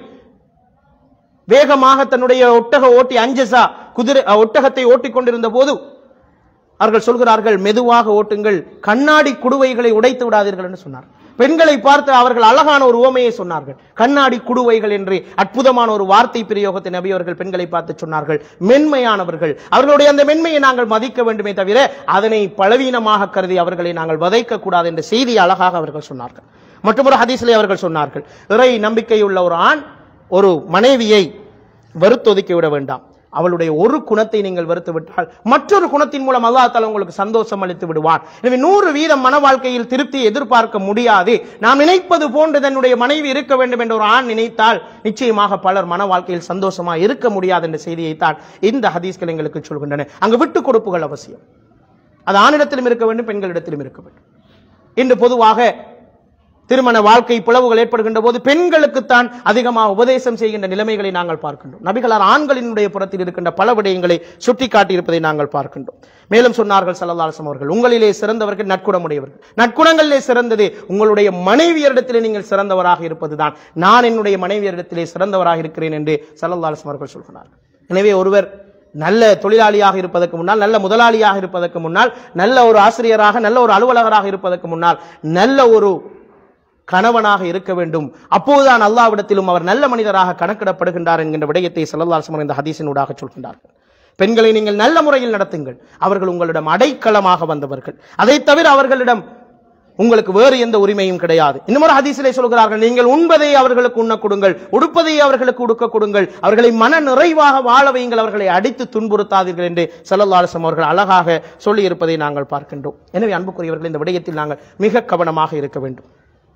வேகமாக தன்னுடைய ஒட்டக ஓட்டி அஞ்சசா குதிரை அஹ், ஒட்டகத்தை ஓட்டிக் கொண்டிருந்த போது அவர்கள் சொல்கிறார்கள் மெதுவாக ஓட்டுங்கள் கண்ணாடி குடுவைகளை உடைத்து விடாதீர்கள் என்று சொன்னார் பெண்களை பார்த்து அவர்கள் அழகான ஒரு உவமையை சொன்னார்கள் கண்ணாடி குடுவைகள் என்று அற்புதமான ஒரு வார்த்தை பிரயோகத்தை நபி அவர்கள் பெண்களை பார்த்து சொன்னார்கள் மென்மையானவர்கள் அவர்களுடைய அந்த மென்மையை நாங்கள் மதிக்க வேண்டுமே தவிர அதனை பலவீனமாக கருதி அவர்களை நாங்கள் வதைக்க கூடாது என்ற செய்தி அழகாக அவர்கள் சொன்னார்கள் மற்றும் ஒரு ஹதீஸிலே அவர்கள் சொன்னார்கள் இறை நம்பிக்கையுள்ள ஒரு ஆண் ஒரு மனைவியை வெறுத்தொதுக்கி விட வேண்டாம் அவளுடைய ஒரு குணத்தை நீங்கள் வெறுத்து விட்டால் மற்றொரு குணத்தின் மூலம் அல்லாஹ் தஆலா உங்களுக்கு சந்தோஷம் அளித்து விடுவான் எனவே நூறு வீதம் மன வாழ்க்கையில் திருப்தியை எதிர்பார்க்க முடியாது நாம் நினைப்பது போன்று தன்னுடைய மனைவி இருக்க வேண்டும் என்று ஒரு ஆண் நினைத்தால் நிச்சயமாக பலர் மன வாழ்க்கையில் சந்தோஷமா இருக்க முடியாது என்ற செய்தியைத்தான் இந்த ஹதீஸ்கள் எங்களுக்கு சொல்கின்றன அங்கு விட்டுக் கொடுப்புகள் அவசியம் அது ஆணிடத்திலும் இருக்க வேண்டும் பெண்களிடத்திலும் இருக்க வேண்டும் இன்று பொதுவாக திருமண வாழ்க்கை பிளவுகள் ஏற்படுகின்ற போது பெண்களுக்குத்தான் அதிகமாக உபதேசம் செய்கின்ற நிலைமைகளை நாங்கள் பார்க்கின்றோம் நபிகளார் ஆண்களினுடைய புறத்தில் இருக்கின்ற பல விடயங்களை சுட்டிக்காட்டி இருப்பதை நாங்கள் பார்க்கின்றோம் மேலும் சொன்னார்கள் ஸல்லல்லாஹு அலைஹி வஸல்லம் அவர்கள் உங்களிலே சிறந்தவர்கள் நற்குணமுடையவர்கள் நற்குணங்களிலே சிறந்தது உங்களுடைய மனைவியரிடத்திலே நீங்கள் சிறந்தவராக இருப்பதுதான் நான் என்னுடைய மனைவியரிடத்திலே சிறந்தவராக இருக்கிறேன் என்று ஸல்லல்லாஹு அலைஹி வஸல்லம் அவர்கள் சொல்கிறார்கள் எனவே ஒருவர் நல்ல தொழிலாளியாக இருப்பதற்கு முன்னால் நல்ல முதலாளியாக இருப்பதற்கு முன்னால் நல்ல ஒரு ஆசிரியராக நல்ல ஒரு அலுவலகராக இருப்பதற்கு முன்னால் நல்ல ஒரு கணவனாக இருக்க வேண்டும் அப்போதுதான் அல்லாவிடத்திலும் அவர் நல்ல மனிதராக கணக்கிடப்படுகின்றார் என்கின்ற விடயத்தை ஸல்லல்லாஹு அலைஹி வஸல்லம் இந்த ஹதீஸினூடாக சொல்கின்றார்கள் பெண்களை நீங்கள் நல்ல முறையில் நடத்துங்கள் அவர்கள் உங்களிடம் அடைக்கலமாக வந்தவர்கள் அதை தவிர அவர்களிடம் உங்களுக்கு வேறு எந்த உரிமையும் கிடையாது இன்னொரு ஹதீஸிலே சொல்கிறார்கள் நீங்கள் உண்பதை அவர்களுக்கு உண்ண கொடுங்கள் உடுப்பதை அவர்களுக்கு உடுக்க கொடுங்கள் அவர்களை மன நிறைவாக வாழ வையுங்கள் அவர்களை அடித்து துன்புறுத்தாதீர்கள் என்று ஸல்லல்லாஹு அலைஹி வஸல்லம் அவர்கள் அழகாக சொல்லி இருப்பதை நாங்கள் பார்க்கின்றோம் எனவே அன்புக்குரியவர்கள் இந்த விடயத்தில் நாங்கள் மிக கவனமாக இருக்க வேண்டும்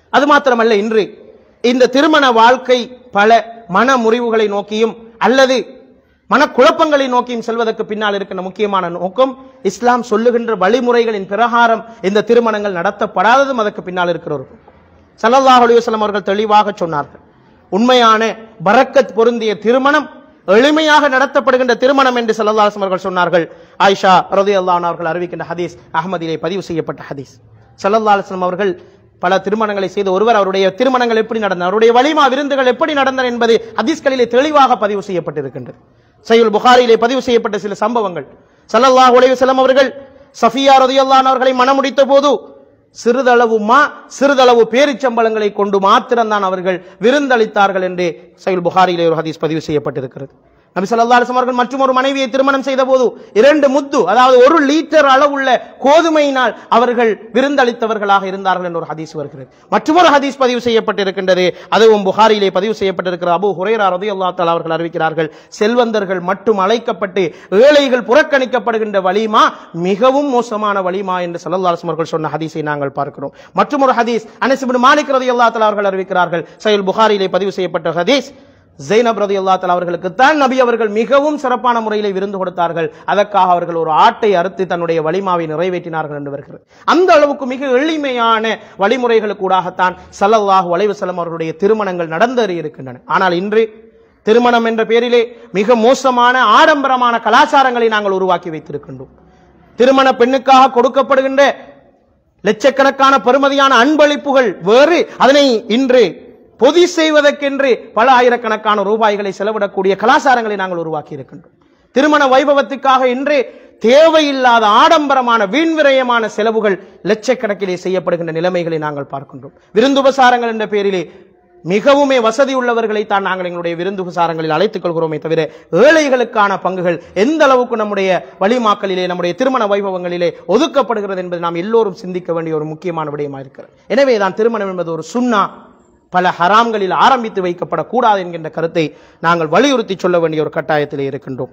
அது மாத்திரமல்ல இன்று இந்த திருமண வாழ்க்கை பல மன முறிவுகளை நோக்கியும் அல்லது மனக்குழப்பங்களை நோக்கியும் செல்வதற்கு பின்னால் இருக்கின்ற முக்கியமான நோக்கம் இஸ்லாம் சொல்லுகின்ற வழிமுறைகளின் பிரகாரம் இந்த திருமணங்கள் நடத்தப்படாததும் அதற்கு பின்னால் இருக்கிற ஒரு ஸல்லல்லாஹு அலைஹி வஸல்லம் அவர்கள் தெளிவாக சொன்னார்கள் உண்மையான பரக்கத் பொருந்திய திருமணம் எளிமையாக நடத்தப்படுகின்ற திருமணம் என்று ஸல்லல்லாஹு அலைஹி வஸல்லம் அவர்கள் சொன்னார்கள் ஆயிஷா ரலியல்லாஹு அன்ஹா அவர்கள் அறிவிக்கின்ற ஹதீஸ் அஹ்மதிலே பதிவு செய்யப்பட்ட ஹதீஸ் ஸல்லல்லாஹு அலைஹி வஸல்லம் அவர்கள் பல திருமணங்களை செய்த ஒருவர் அவருடைய திருமணங்கள் எப்படி நடந்தன அவருடைய வலிமா விருந்துகள் எப்படி நடந்தன என்பது ஹதீஸ்களிலே தெளிவாக பதிவு செய்யப்பட்டிருக்கின்றது சையுல் புகாரியிலே பதிவு செய்யப்பட்ட சில சம்பவங்கள் ஸல்லல்லாஹு அலைஹி வஸல்லம் அவர்கள் சஃபியா ரலியல்லாஹு அன்ஹா அவர்களை மணமுடித்த போது சிறிதளவு மா சிறிதளவு பேரிச்சம்பளங்களை கொண்டு மாத்திரம்தான் அவர்கள் விருந்தளித்தார்கள் என்று சையுல் புகாரியிலே ஒரு ஹதீஸ் பதிவு செய்யப்பட்டிருக்கிறது நபி ஸல்லல்லாஹு அலைஹி வஸல்லம் அவர்கள் மற்றும் ஒரு மனைவியை திருமணம் செய்த போது இரண்டு முத்து அதாவது ஒரு லீட்டர் அளவுள்ள கோதுமையினால் அவர்கள் விருந்தளித்தவர்களாக இருந்தார்கள் என்ற ஒரு ஹதீஸ் வருகிறது மற்றொரு ஹதீஸ் பதிவு செய்யப்பட்டிருக்கின்றது அதுவும் புகாரியிலே பதிவு செய்யப்பட்டிருக்கிற அபு ஹுரைரா ரலியல்லாஹு தஆலா அவர்கள் அறிவிக்கிறார்கள் செல்வந்தர்கள் மட்டும் அழைக்கப்பட்டு ஏழைகள் புறக்கணிக்கப்படுகின்ற வலிமா மிகவும் மோசமான வலிமா என்று ஸல்லல்லாஹு அலைஹி வஸல்லம் அவர்கள் சொன்ன ஹதீஸை நாங்கள் பார்க்கிறோம் மற்றொரு ஹதீஸ் அனஸ் இப்னு மாலிக் ரலியல்லாஹு தஆலா அவர்கள் அறிவிக்கிறார்கள் சஹீல் புகாரியிலே பதிவு செய்யப்பட்ட ஹதீஸ் ஜெய்னப் ரதி அல்லா அவர்களுக்கு தான் நபி அவர்கள் மிகவும் சிறப்பான முறையில் விருந்து கொடுத்தார்கள் அதற்காக அவர்கள் ஒரு ஆட்டை அறுத்து தன்னுடைய வலிமாவை நிறைவேற்றினார்கள் என்று வருகிறது அந்த அளவுக்கு மிக எளிமையான வழிமுறைகளுக்கூடாகத்தான் ஸல்லல்லாஹு அலைஹி வஸல்லம் அவர்களுடைய திருமணங்கள் நடந்தேறி இருக்கின்றன ஆனால் இன்று திருமணம் என்ற பெயரிலே மிக மோசமான ஆடம்பரமான கலாச்சாரங்களை நாங்கள் உருவாக்கி வைத்திருக்கின்றோம் திருமண பெண்ணுக்காக கொடுக்கப்படுகின்ற லட்சக்கணக்கான பெறுமதியான அன்பளிப்புகள் வேறு அதனை இன்று பொதி செய்வதற்கென்று பல ஆயிரக்கணக்கான ரூபாய்களை செலவிடக்கூடிய கலாச்சாரங்களை நாங்கள் உருவாக்கி இருக்கின்றோம் திருமண வைபவத்துக்காக இன்று தேவையில்லாத ஆடம்பரமான வீண்விரயமான செலவுகள் லட்சக்கணக்கிலே செய்யப்படுகின்ற நிலைமைகளை நாங்கள் பார்க்கின்றோம் விருந்துபசாரங்கள் என்ற பெயரிலே மிகவுமே வசதி உள்ளவர்களை தான் நாங்கள் எங்களுடைய விருந்துபசாரங்களில் அழைத்துக் கொள்கிறோமே தவிர ஏழைகளுக்கான பங்குகள் எந்த அளவுக்கு நம்முடைய வழிமாக்களிலே நம்முடைய திருமண வைபவங்களிலே ஒதுக்கப்படுகிறது என்பது நாம் எல்லோரும் சிந்திக்க வேண்டிய ஒரு முக்கியமான விடயமாக இருக்கிறது எனவே தான் திருமணம் என்பது ஒரு சுண்ணா பல ஹராம்களில் ஆரம்பித்து வைக்கப்படக்கூடாது என்கின்ற கருத்தை நாங்கள் வலியுறுத்தி சொல்ல வேண்டிய ஒரு கட்டாயத்திலே இருக்கின்றோம்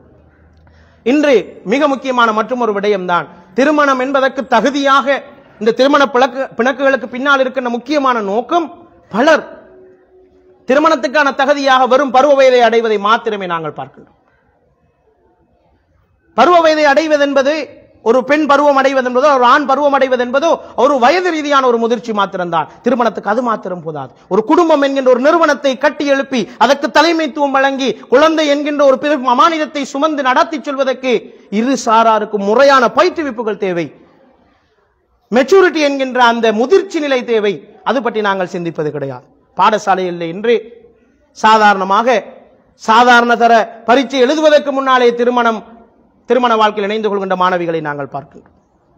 இன்று மிக முக்கியமான மற்றும் ஒரு விடயம்தான் திருமணம் என்பதற்கு தகுதியாக இந்த திருமண பிளக்கு பிணக்குகளுக்கு பின்னால் இருக்கின்ற முக்கியமான நோக்கம் பலர் திருமணத்துக்கான தகுதியாக வெறும் பருவ வயதை அடைவதை மாத்திரமே நாங்கள் பார்க்கின்றோம் பருவ வயதை அடைவது என்பது ஒரு பெண் பருவம் அடைவது என்பதோ ஒரு ஆண் பருவம் அடைவது என்பதோ ஒரு வயது ரீதியான ஒரு முதிர்ச்சி மாத்திரம்தான் திருமணத்துக்கு அது மாத்திரம் போதாது ஒரு குடும்பம் என்கின்ற ஒரு நிறுவனத்தை கட்டி எழுப்பி அதற்கு தலைமைத்துவம் வழங்கி குழந்தை என்கின்ற ஒரு பெரும் அமானிதத்தை சுமந்து நடத்தி செல்வதற்கு இரு சாராருக்கும் முறையான பயிற்றுவிப்புகள் தேவை மெச்சூரிட்டி என்கின்ற அந்த முதிர்ச்சி நிலை தேவை அது பற்றி நாங்கள் சிந்திப்பது கிடையாது பாடசாலையில் இன்று சாதாரணமாக சாதாரண தர பரீட்சை எழுதுவதற்கு முன்னாலே திருமணம் திருமண வாழ்க்கையில் இணைந்து கொள்கின்ற மாணவிகளை நாங்கள் பார்க்கின்றோம்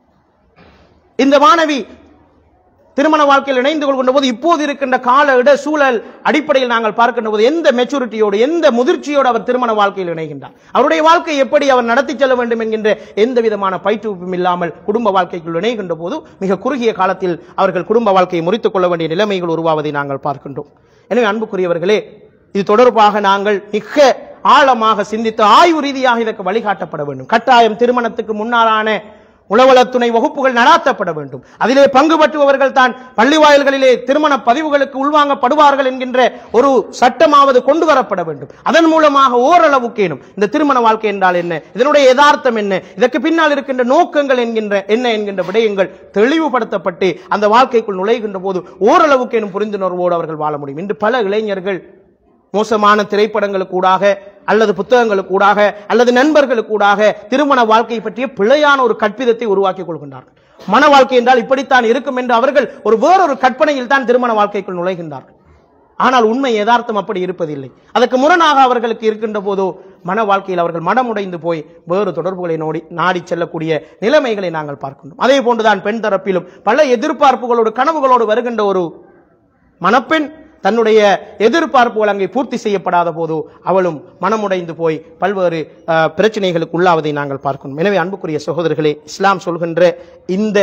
இந்த மாணவி திருமண வாழ்க்கையில் இணைந்து கொள்கின்ற போது இப்போது இருக்கின்ற கால இட சூழல் அடிப்படையில் நாங்கள் பார்க்கின்ற போது எந்த மெச்சூரிட்டியோடு எந்த முதிர்ச்சியோடு அவர் திருமண வாழ்க்கையில் இணைகின்றார் அவருடைய வாழ்க்கை எப்படி அவர் நடத்தி செல்ல வேண்டும் என்கின்ற எந்த விதமான பயிற்றுவிப்பும் இல்லாமல் குடும்ப வாழ்க்கைக்குள் இணைகின்ற போது மிக குறுகிய காலத்தில் அவர்கள் குடும்ப வாழ்க்கையை முறித்துக் கொள்ள வேண்டிய நிலைமைகள் உருவாவதை நாங்கள் பார்க்கின்றோம் எனவே அன்புக்குரியவர்களே இது தொடர்பாக நாங்கள் மிக ஆழமாக சிந்தித்து ஆய்வு ரீதியாக இதற்கு வழிகாட்டப்பட வேண்டும் கட்டாயம் திருமணத்துக்கு முன்னாலான உளவளத்துணை வகுப்புகள் நடாத்தப்பட வேண்டும் அதிலே பங்கு பற்றுபவர்கள் தான் பள்ளி வாயில்களிலே திருமண பதிவுகளுக்கு உள்வாங்கப்படுவார்கள் என்கின்ற ஒரு சட்டமாவது கொண்டு வரப்பட வேண்டும் அதன் மூலமாக ஓரளவுக்கேனும் இந்த திருமண வாழ்க்கை என்றால் என்ன இதனுடைய யதார்த்தம் என்ன இதற்கு பின்னால் இருக்கின்ற நோக்கங்கள் என்கின்ற என்ன என்கின்ற விடயங்கள் தெளிவுபடுத்தப்பட்டு அந்த வாழ்க்கைக்குள் நுழைகின்ற போது ஓரளவுக்கேனும் புரிந்துணர்வோடு அவர்கள் வாழ முடியும் இன்று பல இளைஞர்கள் மோசமான திரைப்படங்களுக்கூடாக அல்லது புத்தகங்களுக்கூடாக அல்லது நண்பர்களுக்கூடாக திருமண வாழ்க்கை பற்றிய பிழையான ஒரு கற்பிதத்தை உருவாக்கிக் கொள்கின்றார்கள் மன வாழ்க்கை என்றால் இப்படித்தான் இருக்கும் என்று அவர்கள் ஒரு வேறொரு கற்பனையில் தான் திருமண வாழ்க்கைக்குள் நுழைகின்றார்கள் ஆனால் உண்மை யதார்த்தம் அப்படி இருப்பதில்லை அதற்கு முரணாக அவர்களுக்கு இருக்கின்ற போதோ மன வாழ்க்கையில் அவர்கள் மனமுடைந்து போய் வேறு தொடர்புகளை நோடி நாடி செல்லக்கூடிய நிலைமைகளை நாங்கள் பார்க்கின்றோம் அதே போன்றுதான் பெண் தரப்பிலும் பல எதிர்பார்ப்புகளோடு கனவுகளோடு வருகின்ற ஒரு மணப்பெண் தன்னுடைய எதிர்பார்ப்புகள் அங்கே பூர்த்தி செய்யப்படாத போது அவளும் மனமுடைந்து போய் பல்வேறு அஹ், பிரச்சனைகளுக்கு உள்ளாவதை நாங்கள் பார்க்கணும் எனவே அன்புக்குரிய சகோதரர்களே இஸ்லாம் சொல்கின்ற இந்த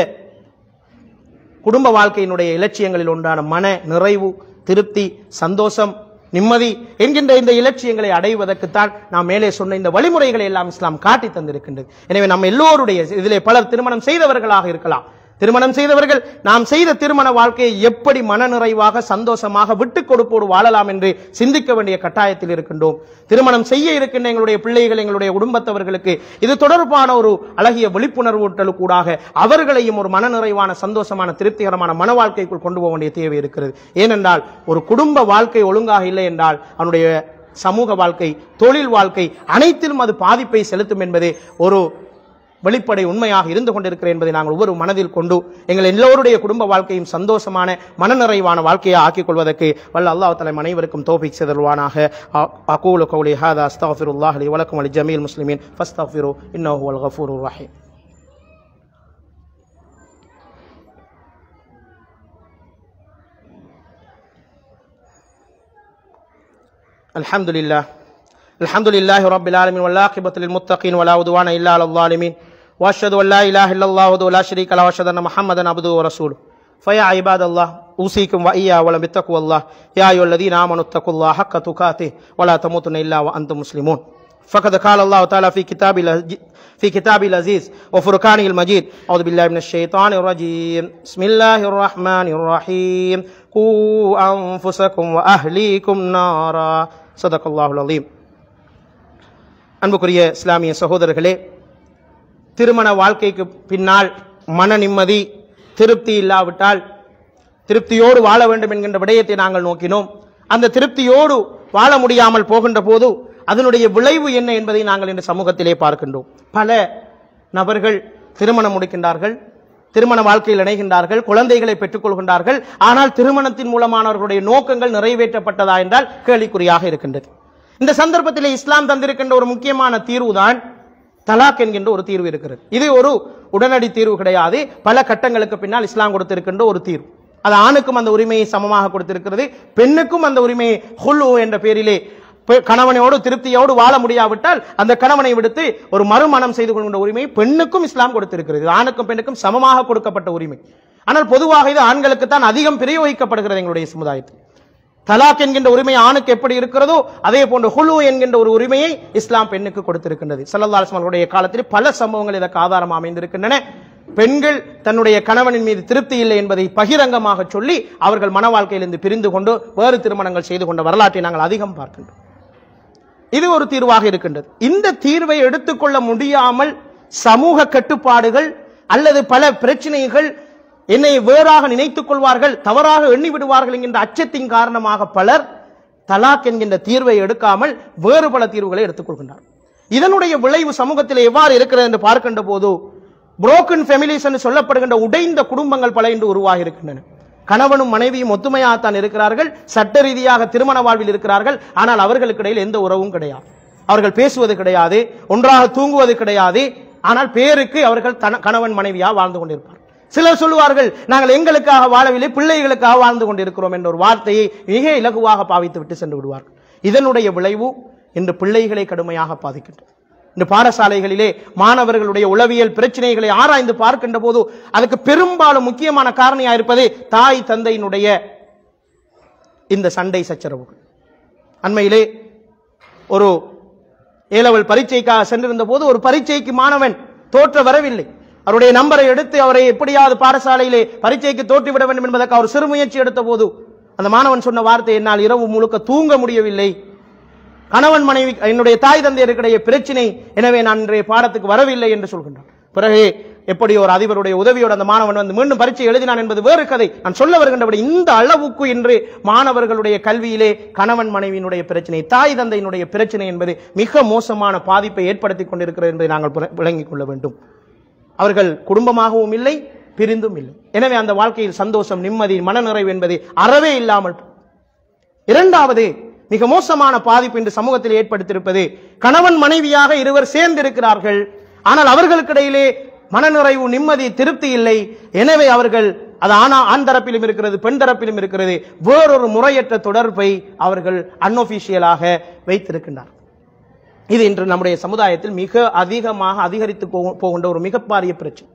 குடும்ப வாழ்க்கையினுடைய இலட்சியங்களில் ஒன்றான மன நிறைவு திருப்தி சந்தோஷம் நிம்மதி என்கின்ற இந்த இலட்சியங்களை அடைவதற்குத்தான் நாம் மேலே சொன்ன இந்த வழிமுறைகளை எல்லாம் இஸ்லாம் காட்டி தந்திருக்கின்றது எனவே நம்ம எல்லோருடைய இதிலே பலர் திருமணம் செய்தவர்களாக இருக்கலாம் திருமணம் செய்தவர்கள் நாம் செய்த திருமண வாழ்க்கையை எப்படி மனநிறைவாக சந்தோஷமாக விட்டுக் கொடுப்போடு வாழலாம் என்று சிந்திக்க வேண்டிய கட்டாயத்தில் இருக்கின்றோம் திருமணம் செய்ய இருக்கின்ற எங்களுடைய பிள்ளைகள் எங்களுடைய குடும்பத்தவர்களுக்கு இது தொடர்பான ஒரு அழகிய விழிப்புணர்வூட்டலுக்கூடாக அவர்களையும் ஒரு மனநிறைவான சந்தோஷமான திருப்திகரமான மன வாழ்க்கைக்குள் கொண்டு போக வேண்டிய தேவை இருக்கிறது ஏனென்றால் ஒரு குடும்ப வாழ்க்கை ஒழுங்காக இல்லை என்றால் அவனுடைய சமூக வாழ்க்கை தொழில் வாழ்க்கை அனைத்திலும் அது பாதிப்பை செலுத்தும் என்பது ஒரு வெளிப்படை உண்மையாக இருந்து கொண்டிருக்கிறேன் என்பதை நாங்கள் ஒவ்வொரு மனதில் கொண்டு எங்கள் எல்லோருடைய குடும்ப வாழ்க்கையும் சந்தோஷமான மனநிறைவான வாழ்க்கையை ஆக்கிக் கொள்வதற்கு வல்ல அல்லாஹ் தலை அனைவருக்கும் தோபிக் செதல்வானாக அகூலு கௌலி ஹாதா அஸ்தஃபிருல்லாஹ் அலி வலக்கும் அலி ஜமீல் முஸ்லிமின் ஃபஸ்தஃபிரு இன்னஹு அல் கஃபூர் ரஹீம் الحمد لله الحمد لله رب العالمين والعاقبة للمتقين ولا عدوان إلا على الظالمين وأشهد أن لا إله إلا الله وحده لا شريك له وأشهد أن محمدا عبده ورسوله فيا عباد الله أوصيكم وإياه ولم بتقوى الله يا أيها الذين آمنوا اتقوا الله حق تقاته ولا تموتن إلا وأنتم مسلمون فقد قال الله تعالى في كتاب في كتاب العزيز وفرقانه المجيد أعوذ بالله من الشيطان الرجيم بسم الله الرحمن الرحيم قوا أنفسكم وأهليكم نارا صدق الله العظيم அன்புக்குரிய இஸ்லாமிய சகோதரர்களே திருமண வாழ்க்கைக்கு பின்னால் மன நிம்மதி திருப்தி இல்லாவிட்டால் திருப்தியோடு வாழ வேண்டும் என்கின்ற விடயத்தை நாங்கள் நோக்கினோம் அந்த திருப்தியோடு வாழ முடியாமல் போகின்ற போது அதனுடைய விளைவு என்ன என்பதை நாங்கள் இந்த சமூகத்திலே பார்க்கின்றோம் பல நபர்கள் திருமணம் முடிக்கின்றார்கள் திருமண வாழ்க்கையில் இணைகின்றார்கள் குழந்தைகளை பெற்றுக்கொள்கின்றார்கள் ஆனால் திருமணத்தின் மூலமானவர்களுடைய நோக்கங்கள் நிறைவேற்றப்பட்டதா என்றால் கேள்விக்குறியாக இருக்கின்றது இந்த சந்தர்ப்பத்திலே இஸ்லாம் தந்திருக்கின்ற ஒரு முக்கியமான தீர்வுதான் தலாக் என்கின்ற ஒரு தீர்வு இருக்கிறது இது ஒரு உடனடி தீர்வு கிடையாது பல கட்டங்களுக்கு பின்னால் இஸ்லாம் கொடுத்திருக்கின்ற ஒரு தீர்வு அது ஆணுக்கும் அந்த உரிமையை சமமாக கொடுத்திருக்கிறது பெண்ணுக்கும் அந்த உரிமையை ஹுல்லு என்ற பேரிலே பெ- கணவனோடு திருப்தியோடு வாழ முடியாவிட்டால் அந்த கணவனை விடுத்து ஒரு மறுமணம் செய்து கொள்கின்ற உரிமை பெண்ணுக்கும் இஸ்லாம் கொடுத்திருக்கிறது ஆணுக்கும் பெண்ணுக்கும் சமமாக கொடுக்கப்பட்ட உரிமை ஆனால் பொதுவாக இது ஆண்களுக்கு தான் அதிகம் பிரயோகிக்கப்படுகிறது எங்களுடைய சமுதாயத்தில் தலாக் என்கின்ற உரிமை ஆணுக்கு எப்படி இருக்கிறதோ அதே போன்ற ஹுலு என்கின்ற ஒரு உரிமையை இஸ்லாம் பெண்ணுக்கு கொடுத்திருக்கின்றது சல்லல்லாஹு அலைஹி வஸல்லம் அவர்களுடைய காலத்தில் பல சம்பவங்கள் இதற்கு ஆதாரம் அமைந்திருக்கின்றன பெண்கள் தன்னுடைய கணவனின் மீது திருப்தி இல்லை என்பதை பகிரங்கமாக சொல்லி அவர்கள் மன வாழ்க்கையிலிருந்து பிரிந்து கொண்டு வேறு திருமணங்கள் செய்து கொண்ட வரலாற்றை நாங்கள் அதிகம் பார்க்கின்றோம் இது ஒரு தீர்வாக இருக்கின்றது இந்த தீர்வை எடுத்துக்கொள்ள முடியாமல் சமூக கட்டுப்பாடுகள் அல்லது பல பிரச்சனைகள் என்னை வேறாக நினைத்துக் கொள்வார்கள் தவறாக எண்ணி விடுவார்கள் என்கின்ற அச்சத்தின் காரணமாக பலர் தலாக் என்கின்ற தீர்வை எடுக்காமல் வேறு பல தீர்வுகளை எடுத்துக்கொள்கின்றார் இதனுடைய விளைவு சமூகத்தில் எவ்வாறு இருக்கிறது என்று பார்க்கின்ற போது புரோக்கன் ஃபெமிலிஸ் என்று சொல்லப்படுகின்ற உடைந்த குடும்பங்கள் பல இன்று உருவாகி இருக்கின்றன கணவனும் மனைவியும் ஒத்துமையாகத்தான் இருக்கிறார்கள் சட்ட ரீதியாக திருமண வாழ்வில் இருக்கிறார்கள் ஆனால் அவர்களுக்கு இடையில் எந்த உறவும் கிடையாது அவர்கள் பேசுவது கிடையாது ஒன்றாக தூங்குவது கிடையாது ஆனால் பேருக்கு அவர்கள் தன- கணவன் மனைவியா வாழ்ந்து கொண்டிருப்பார் சிலர் சொல்லுவார்கள் நாங்கள் எங்களுக்காக வாழவில்லை பிள்ளைகளுக்காக வாழ்ந்து கொண்டிருக்கிறோம் என்ற ஒரு வார்த்தையை மிக இலகுவாக பாவித்து விட்டு சென்று விடுவார்கள் இதனுடைய விளைவு இன்று பிள்ளைகளை கடுமையாக பாதிக்கின்றது இந்த பாடசாலைகளிலே மாணவர்களுடைய உளவியல் பிரச்சனைகளை ஆராய்ந்து பார்க்கின்ற போது அதுக்கு பெரும்பாலும் முக்கியமான காரணியா இருப்பது தாய் தந்தையினுடைய இந்த சண்டை சச்சரவுகள் அண்மையிலே ஒரு ஏலவல் பரீட்சைக்காக சென்றிருந்த போது ஒரு பரீட்சைக்கு மாணவன் தோற்ற வரவில்லை அவருடைய நம்பரை எடுத்து அவரை எப்படியாவது பாடசாலையிலே பரீட்சைக்கு தோற்றிவிட வேண்டும் என்பதற்கு அவர் சிறு முயற்சி எடுத்த போது அந்த மாணவன் சொன்ன வார்த்தை என்னால் இரவு முழுக்க தூங்க முடியவில்லை கணவன் மனைவி என்னுடைய தாய் தந்தையருக்கிடையே பிரச்சினை எனவே நான் இன்றைய பாடத்துக்கு வரவில்லை என்று சொல்கின்றான் பிறகு எப்படி ஒரு அதிபருடைய உதவியோடு அந்த மாணவன் வந்து மீண்டும் பரீட்சை எழுதினான் என்பது வேறு கதை நான் சொல்ல வருகின்றபடி இந்த அளவுக்கு இன்று மாணவர்களுடைய கல்வியிலே கணவன் மனைவியினுடைய பிரச்சனை தாய் தந்தையினுடைய பிரச்சனை என்பது மிக மோசமான பாதிப்பை ஏற்படுத்திக் கொண்டிருக்கிறது என்பதை நாங்கள் புர- விளங்கிக் கொள்ள வேண்டும் அவர்கள் குடும்பமாகவும் இல்லை பிரிந்தும் இல்லை எனவே அந்த வாழ்க்கையில் சந்தோஷம் நிம்மதி மனநிறைவு என்பது அறவே இல்லாமல் போ- இரண்டாவது மிக மோசமான பாதிப்பு இந்த சமூகத்தில் ஏற்படுத்தியிருப்பது கணவன் மனைவியாக இருவர் சேர்ந்திருக்கிறார்கள் ஆனால் அவர்களுக்கிடையிலே மனநிறைவு நிம்மதி திருப்தி இல்லை எனவே அவர்கள் அது ஆனா ஆண் தரப்பிலும் இருக்கிறது பெண் தரப்பிலும் இருக்கிறது வேறொரு முறையற்ற தொடர்பை அவர்கள் அன்ஒபிஷியலாக வைத்திருக்கின்றார் இது இன்று நம்முடைய சமுதாயத்தில் மிக அதிகமாக அதிகரித்து போகு- போகின்ற ஒரு மிகப்பாரிய பிரச்சனை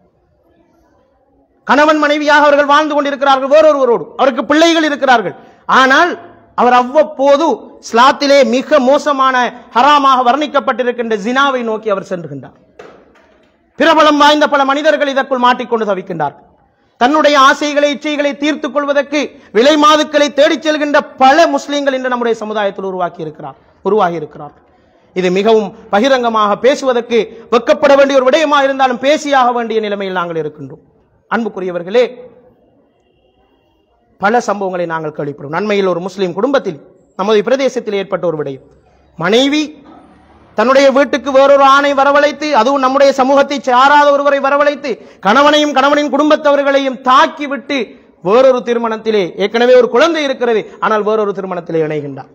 கணவன் மனைவியாக அவர்கள் வாழ்ந்து கொண்டிருக்கிறார்கள் வேறொருவரோடு அவருக்கு பிள்ளைகள் இருக்கிறார்கள் ஆனால் அவர் அவ்வப்போது ஸ்லாத்திலே மிக மோசமான ஹராமாக வர்ணிக்கப்பட்டிருக்கின்ற ஜினாவை நோக்கி அவர் சென்றுகின்றார் பிரபலம் வாய்ந்த பல மனிதர்கள் இதற்குள் மாட்டிக்கொண்டு தவிக்கின்றார்கள் தன்னுடைய ஆசைகளை இச்சைகளை தீர்த்துக் கொள்வதற்கு விலை மாதுக்களை தேடிச் செல்கின்ற பல முஸ்லிம்கள் இன்று நம்முடைய சமுதாயத்தில் உருவாக்கி இருக்கிறார் உருவாகி இருக்கிறார் இது மிகவும் பகிரங்கமாக பேசுவதற்கு வெக்கப்பட வேண்டிய ஒரு விடயமாக இருந்தாலும் பேசியாக வேண்டிய நிலைமையில் நாங்கள் இருக்கின்றோம் அன்புக்குரியவர்களே பல சம்பவங்களை நாங்கள் கேள்விப்படும் நன்மையில் ஒரு முஸ்லிம் குடும்பத்தில் நமது பிரதேசத்தில் ஏற்பட்ட ஒரு விடயம் மனைவி தன்னுடைய வீட்டுக்கு வேறொரு ஆணை வரவழைத்து அதுவும் நம்முடைய சமூகத்தை சாராத ஒருவரை வரவழைத்து கணவனையும் கணவனின் குடும்பத்தவர்களையும் தாக்கி விட்டு வேறொரு திருமணத்திலே ஏற்கனவே ஒரு குழந்தை இருக்கிறது ஆனால் வேறொரு திருமணத்திலே இணைகின்றார்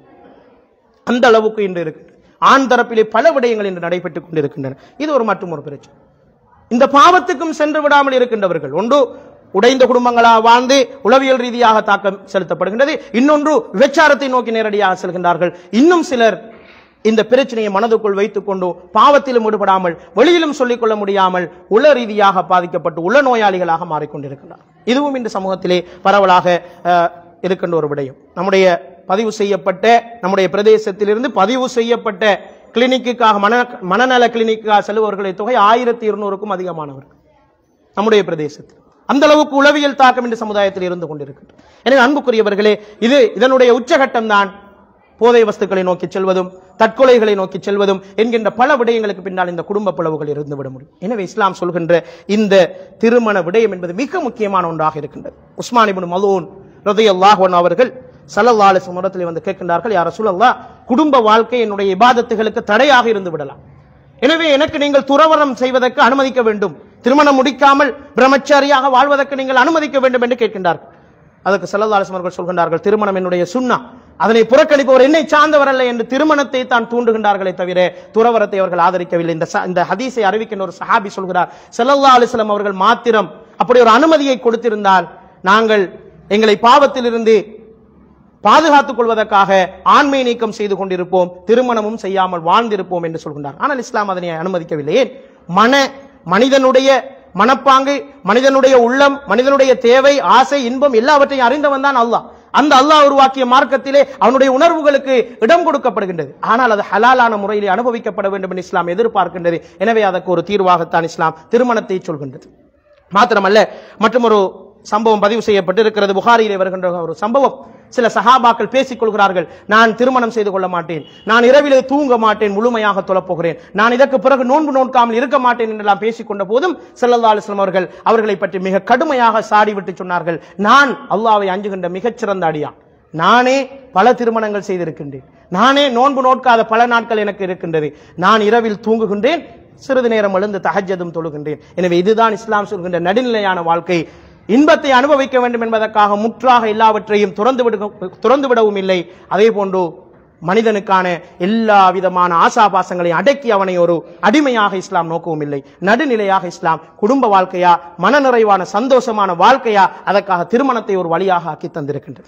அந்த அளவுக்கு இன்று இருக்கு ஆண் தரப்பிலே பல விடயங்கள் இன்று நடைபெற்றுக் கொண்டிருக்கின்றன இது ஒரு மற்றும் ஒரு பிரச்சனை இந்த பாவத்துக்கும் சென்று விடாமல் இருக்கின்றவர்கள் ஒன்று உடைந்த குடும்பங்களாக வாழ்ந்து உளவியல் ரீதியாக தாக்கம் செலுத்தப்படுகின்றது இன்னொன்று விபச்சாரத்தை நோக்கி நேரடியாக செல்கின்றார்கள் இன்னும் சிலர் இந்த பிரச்சனையை மனதுக்குள் வைத்துக் கொண்டு பாவத்திலும் ஈடுபடாமல் வெளியிலும் சொல்லிக் கொள்ள முடியாமல் உள ரீதியாக பாதிக்கப்பட்டு உள நோயாளிகளாக மாறிக்கொண்டிருக்கின்றார் இதுவும் இந்த சமூகத்திலே பரவலாக அஹ், இருக்கின்ற ஒரு விடயம் நம்முடைய பதிவு செய்யப்பட்ட நம்முடைய பிரதேசத்திலிருந்து பதிவு செய்யப்பட்ட கிளினிக்குக்காக மன மனநல கிளினிக்காக செல்பவர்களின் தொகை ஆயிரத்தி இருநூறுக்கும் அதிகமானவர்கள் நம்முடைய பிரதேசத்தில் அந்த அளவுக்கு உளவியல் தாக்கம் இந்த சமுதாயத்தில் இருந்து கொண்டிருக்கின்றது எனவே அன்புக்குரியவர்களே இது இதனுடைய உச்சகட்டம் தான் போதை வஸ்துக்களை நோக்கி செல்வதும் தற்கொலைகளை நோக்கி செல்வதும் என்கின்ற பல விடயங்களுக்கு பின்னால் இந்த குடும்ப பிளவுகள் இருந்து விட முடியும் எனவே இஸ்லாம் சொல்கின்ற இந்த திருமண விடயம் என்பது மிக முக்கியமான ஒன்றாக இருக்கின்றது உஸ்மான் இப்னு மலூன் ரதையல்லாஹ் அவர்கள் சல்லல்லாஹு அலைஹி வஸல்லம் இடத்திலே வந்து கேட்கின்றார்கள் யார் ரசூலல்லாஹ் குடும்ப வாழ்க்கை என்னுடைய இபாதத்துகளுக்கு தடையாக இருந்து விடலாம் எனவே எனக்கு நீங்கள் துறவரம் செய்வதற்கு அனுமதிக்க வேண்டும் திருமணம் முடிக்காமல் பிரம்மச்சாரியாக வாழ்வதற்கு நீங்கள் அனுமதிக்க வேண்டும் என்று கேட்கின்றார்கள் அதற்கு செல்லதாலசம் அவர்கள் சொல்கின்றார்கள் திருமணம் என்னுடைய சுண்ணா அதனை புறக்கணிப்பவர் என்னை சார்ந்தவர் அல்ல என்று திருமணத்தை தான் தூண்டுகின்றார்களே தவிர துறவரத்தை அவர்கள் ஆதரிக்கவில்லை இந்த ச- இந்த ஹதீஸை அறிவிக்கின்ற ஒரு சஹாபி சொல்கிறார் செல்லல்லா அலிஸ்லாம் அவர்கள் மாத்திரம் அப்படி ஒரு அனுமதியை கொடுத்திருந்தால் நாங்கள் எங்களை பாவத்திலிருந்து பாதுகாத்துக் கொள்வதற்காக ஆண்மை நீக்கம் செய்து கொண்டிருப்போம் திருமணமும் செய்யாமல் வாழ்ந்திருப்போம் என்று சொல்கின்றார் ஆனால் இஸ்லாம் அதனை அனுமதிக்கவில்லை ஏன் மன மனிதனுடைய மனப்பாங்கு மனிதனுடைய உள்ளம் மனிதனுடைய தேவை ஆசை இன்பம் எல்லாவற்றையும் அறிந்தவன் தான் அல்லாஹ் அந்த அல்லாஹ் உருவாக்கிய மார்க்கத்திலே அவனுடைய உணர்வுகளுக்கு இடம் கொடுக்கப்படுகின்றது ஆனால் அது ஹலாலான முறையிலே அனுபவிக்கப்பட வேண்டும் என்று இஸ்லாம் எதிர்பார்க்கின்றது எனவே அதற்கு ஒரு தீர்வாகத்தான் இஸ்லாம் திருமணத்தை சொல்கின்றது மாத்திரமல்ல மற்றும் ஒரு சம்பவம் பதிவு செய்யப்பட்டு இருக்கிறது புகாரியிலே வருகின்ற ஒரு சம்பவம் சில சஹாபாக்கள் பேசிக் கொள்கிறார்கள் நான் திருமணம் செய்து கொள்ள மாட்டேன் நான் இரவிலே தூங்க மாட்டேன் முழுமையாக தொழப்போகிறேன் நான் இதற்கு பிறகு நோன்பு நோக்காமல் இருக்க மாட்டேன் என்றெல்லாம் பேசிக் கொண்ட போதும் ஸல்லல்லாஹு அலைஹி வஸல்லம் அவர்கள் அவர்களை பற்றி மிக கடுமையாக சாடி விட்டு சொன்னார்கள் நான் அல்லாஹ்வை அஞ்சுகின்ற மிகச்சிறந்த அடியான் நானே பல திருமணங்கள் செய்திருக்கின்றேன் நானே நோன்பு நோட்காத பல நாட்கள் எனக்கு இருக்கின்றது நான் இரவில் தூங்குகின்றேன் சிறிது நேரம் எழுந்து தஹஜ்ஜதும் தொழுகின்றேன் எனவே இதுதான் இஸ்லாம் சொல்கின்ற நடுநிலையான வாழ்க்கை இன்பத்தை அனுபவிக்க வேண்டும் என்பதற்காக முற்றாக எல்லாவற்றையும் துறந்து விட துறந்து விடவும் இல்லை அதே போன்று மனிதனுக்கான எல்லா விதமான ஆசாபாசங்களை அடக்கி அவனை ஒரு அடிமையாக இஸ்லாம் நோக்கவும் இல்லை நடுநிலையாக இஸ்லாம் குடும்ப வாழ்க்கையா மனநிறைவான சந்தோஷமான வாழ்க்கையா அதற்காக திருமணத்தை ஒரு வழியாக ஆக்கி தந்திருக்கின்றது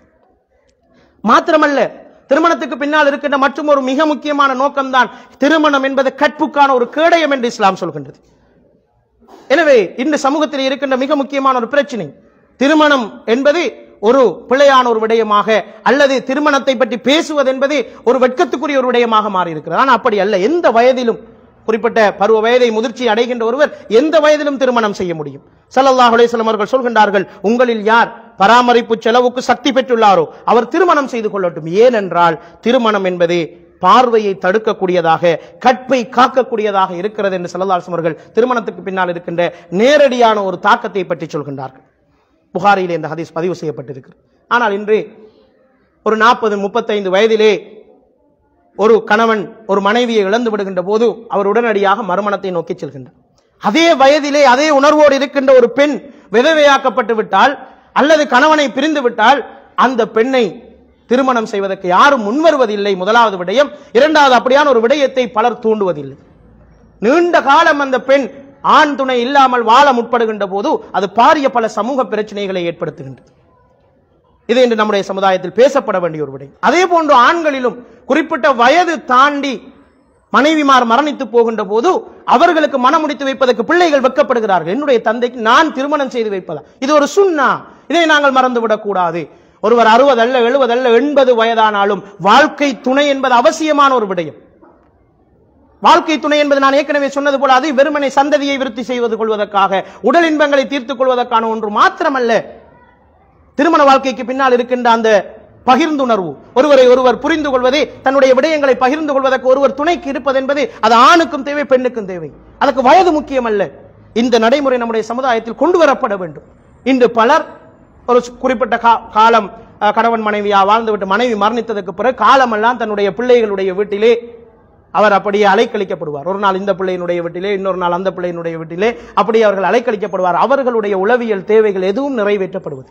மாத்திரமல்ல திருமணத்துக்கு பின்னால் இருக்கின்ற மற்றும் ஒரு மிக முக்கியமான நோக்கம்தான் திருமணம் என்பது கற்புக்கான ஒரு கேடயம் என்று இஸ்லாம் சொல்கின்றது எனவே இந்த சமூகத்தில் இருக்கின்ற மிக முக்கியமான ஒரு பிரச்சனை திருமணம் என்பது ஒரு பிழையான ஒரு விடயமாக அல்லது திருமணத்தை பற்றி பேசுவது என்பது ஒரு வெட்கத்துக்குரிய ஒரு விடயமாக மாறி இருக்கிறது ஆனால் அப்படி அல்ல எந்த வயதிலும் குறிப்பிட்ட பருவ வயதை முதிர்ச்சி அடைகின்ற ஒருவர் எந்த வயதிலும் திருமணம் செய்ய முடியும் ஸல்லல்லாஹு அலைஹி வஸல்லம் அவர்கள் சொல்கின்றார்கள் உங்களில் யார் பராமரிப்பு செலவுக்கு சக்தி பெற்றுள்ளாரோ அவர் திருமணம் செய்து கொள்ளட்டும் ஏனென்றால் திருமணம் என்பது பார்வையை தடுக்கக்கூடியதாக கற்பை காக்கக்கூடியதாக இருக்கிறது என்று ஸல்லல்லாஹு அவர்கள் திருமணத்துக்கு பின்னால் இருக்கின்ற நேரடியான ஒரு தாக்கத்தை பற்றி சொல்கின்றார்கள் புகாரியிலே இந்த ஹதீஸ் பதிவு செய்யப்பட்டிருக்கிறது ஆனால் இன்று ஒரு நாற்பது முப்பத்தைந்து வயதிலே ஒரு கணவன் ஒரு மனைவியை இழந்து விடுகின்ற போது அவர் உடனடியாக மறுமணத்தை நோக்கி செல்கின்றார் அதே வயதிலே அதே உணர்வோடு இருக்கின்ற ஒரு பெண் விதவையாக்கப்பட்டு விட்டால் அல்லது கணவனை பிரிந்து விட்டால் அந்த பெண்ணை திருமணம் செய்வதற்கு யாரும் முன்வருவதில்லை முதலாவது விடயம் இரண்டாவது அப்படியான ஒரு விடயத்தை பலர் தூண்டுவதில்லை நீண்ட காலம் அந்த பெண் ஆண் துணை இல்லாமல் வாழ முற்படுகின்ற போது அது பாரிய பல சமூக பிரச்சனைகளை ஏற்படுத்துகின்றது இது இன்று நம்முடைய சமுதாயத்தில் பேசப்பட வேண்டிய ஒரு விடயம் அதே போன்று ஆண்களிலும் குறிப்பிட்ட வயது தாண்டி மனைவிமார் மரணித்து போகின்ற போது அவர்களுக்கு மனம் முடித்து வைப்பதற்கு பிள்ளைகள் வெட்கப்படுகிறார்கள் என்னுடைய தந்தைக்கு நான் திருமணம் செய்து வைப்பதா இது ஒரு சுண்ணா இதை நாங்கள் மறந்துவிடக் கூடாது ஒருவர் அறுபது அல்ல எழுபது அல்ல எண்பது வயதானாலும் வாழ்க்கை துணை என்பது அவசியமான ஒரு விடயம் வாழ்க்கை துணை என்பது நான் ஏற்கனவே சொன்னது போல அது வெறுமனை சந்ததியை விருத்தி செய்வது கொள்வதற்காக உடல் இன்பங்களை தீர்த்துக் கொள்வதற்கான ஒன்று மாத்திரமல்ல திருமண வாழ்க்கைக்கு பின்னால் இருக்கின்ற அந்த பகிர்ந்துணர்வு ஒருவரை ஒருவர் புரிந்து கொள்வதே தன்னுடைய விடயங்களை பகிர்ந்து கொள்வதற்கு ஒருவர் துணைக்கு இருப்பது என்பது அது ஆணுக்கும் தேவை பெண்ணுக்கும் தேவை அதற்கு வயது முக்கியமல்ல இந்த நடைமுறை நம்முடைய சமுதாயத்தில் கொண்டு வரப்பட வேண்டும் இன்று பலர் ஒரு குறிப்பிட்ட கா- காலம் அஹ், கணவன் மனைவியா வாழ்ந்துவிட்டு மனைவி மரணித்ததற்கு பிறகு காலமெல்லாம் தன்னுடைய பிள்ளைகளுடைய வீட்டிலே அவர் அப்படியே அலைக்கழிக்கப்படுவார் ஒரு நாள் இந்த பிள்ளையினுடைய வீட்டிலே இன்னொரு நாள் அந்த பிள்ளையினுடைய வீட்டிலே அப்படியே அவர்கள் அலைக்கழிக்கப்படுவார் அவர்களுடைய உளவியல் தேவைகள் எதுவும் நிறைவேற்றப்படுவது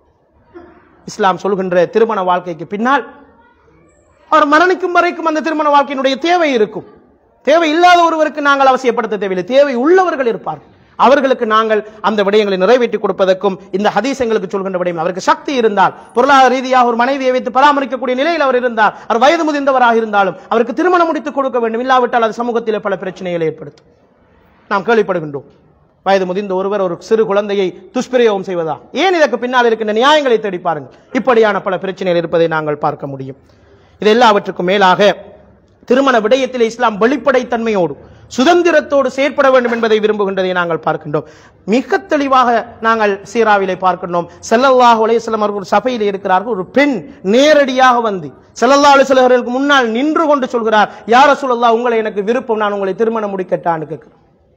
இஸ்லாம் சொல்கின்ற திருமண வாழ்க்கைக்கு பின்னால் அவர் மரணிக்கும் வரைக்கும் அந்த திருமண வாழ்க்கையினுடைய தேவை இருக்கும் தேவை இல்லாத ஒருவருக்கு நாங்கள் அவசியப்படுத்த தேவையில்லை தேவை உள்ளவர்கள் இருப்பார்கள் அவர்களுக்கு நாங்கள் அந்த விடயங்களை நிறைவேற்றி கொடுப்பதற்கும் இந்த ஹதீஸ் எங்களுக்கு சொல்கின்ற விடயம் அவருக்கு சக்தி இருந்தால் பொருளாதார ரீதியாக ஒரு மனைவியை வைத்து பராமரிக்கக்கூடிய நிலையில் அவர் இருந்தால் அவர் வயது முதிர்ந்தவராக இருந்தாலும் அவருக்கு திருமணம் முடித்துக் கொடுக்க வேண்டும் இல்லாவிட்டால் அது சமூகத்தில் பல பிரச்சனைகளை ஏற்படுத்தும் நாம் கேள்விப்படுகின்றோம் வயது முதிர்ந்த ஒருவர் ஒரு சிறு குழந்தையை துஷ்பிரயோகம் செய்வதா ஏன் இதற்கு பின்னால் இருக்கின்ற நியாயங்களை தேடி பாருங்கள் இப்படியான பல பிரச்சனைகள் இருப்பதை நாங்கள் பார்க்க முடியும் இது எல்லாவற்றுக்கும் மேலாக திருமண விடயத்தில் இஸ்லாம் வெளிப்படைத்தன்மையோடு சுதந்திரத்தோடு செயற்பட வேண்டும் என்பதை விரும்புகின்றதை நாங்கள் பார்க்கின்றோம் மிக தெளிவாக நாங்கள் சீராவிலே பார்க்கின்றோம் ஸல்லல்லாஹு அலைஹி வஸல்லம் அவர்கள் ஒரு சபையில் இருக்கிறார்கள் ஒரு பெண் நேரடியாக வந்து ஸல்லல்லாஹு அலைஹி வஸல்லம் அவர்களுக்கு முன்னால் நின்று கொண்டு சொல்கிறார் யார் ரசூலுல்லாஹ் உங்களை எனக்கு விருப்பம் நான் உங்களை திருமணம் முடிக்கட்டான்னு கேட்கிறேன்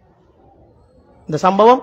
இந்த சம்பவம்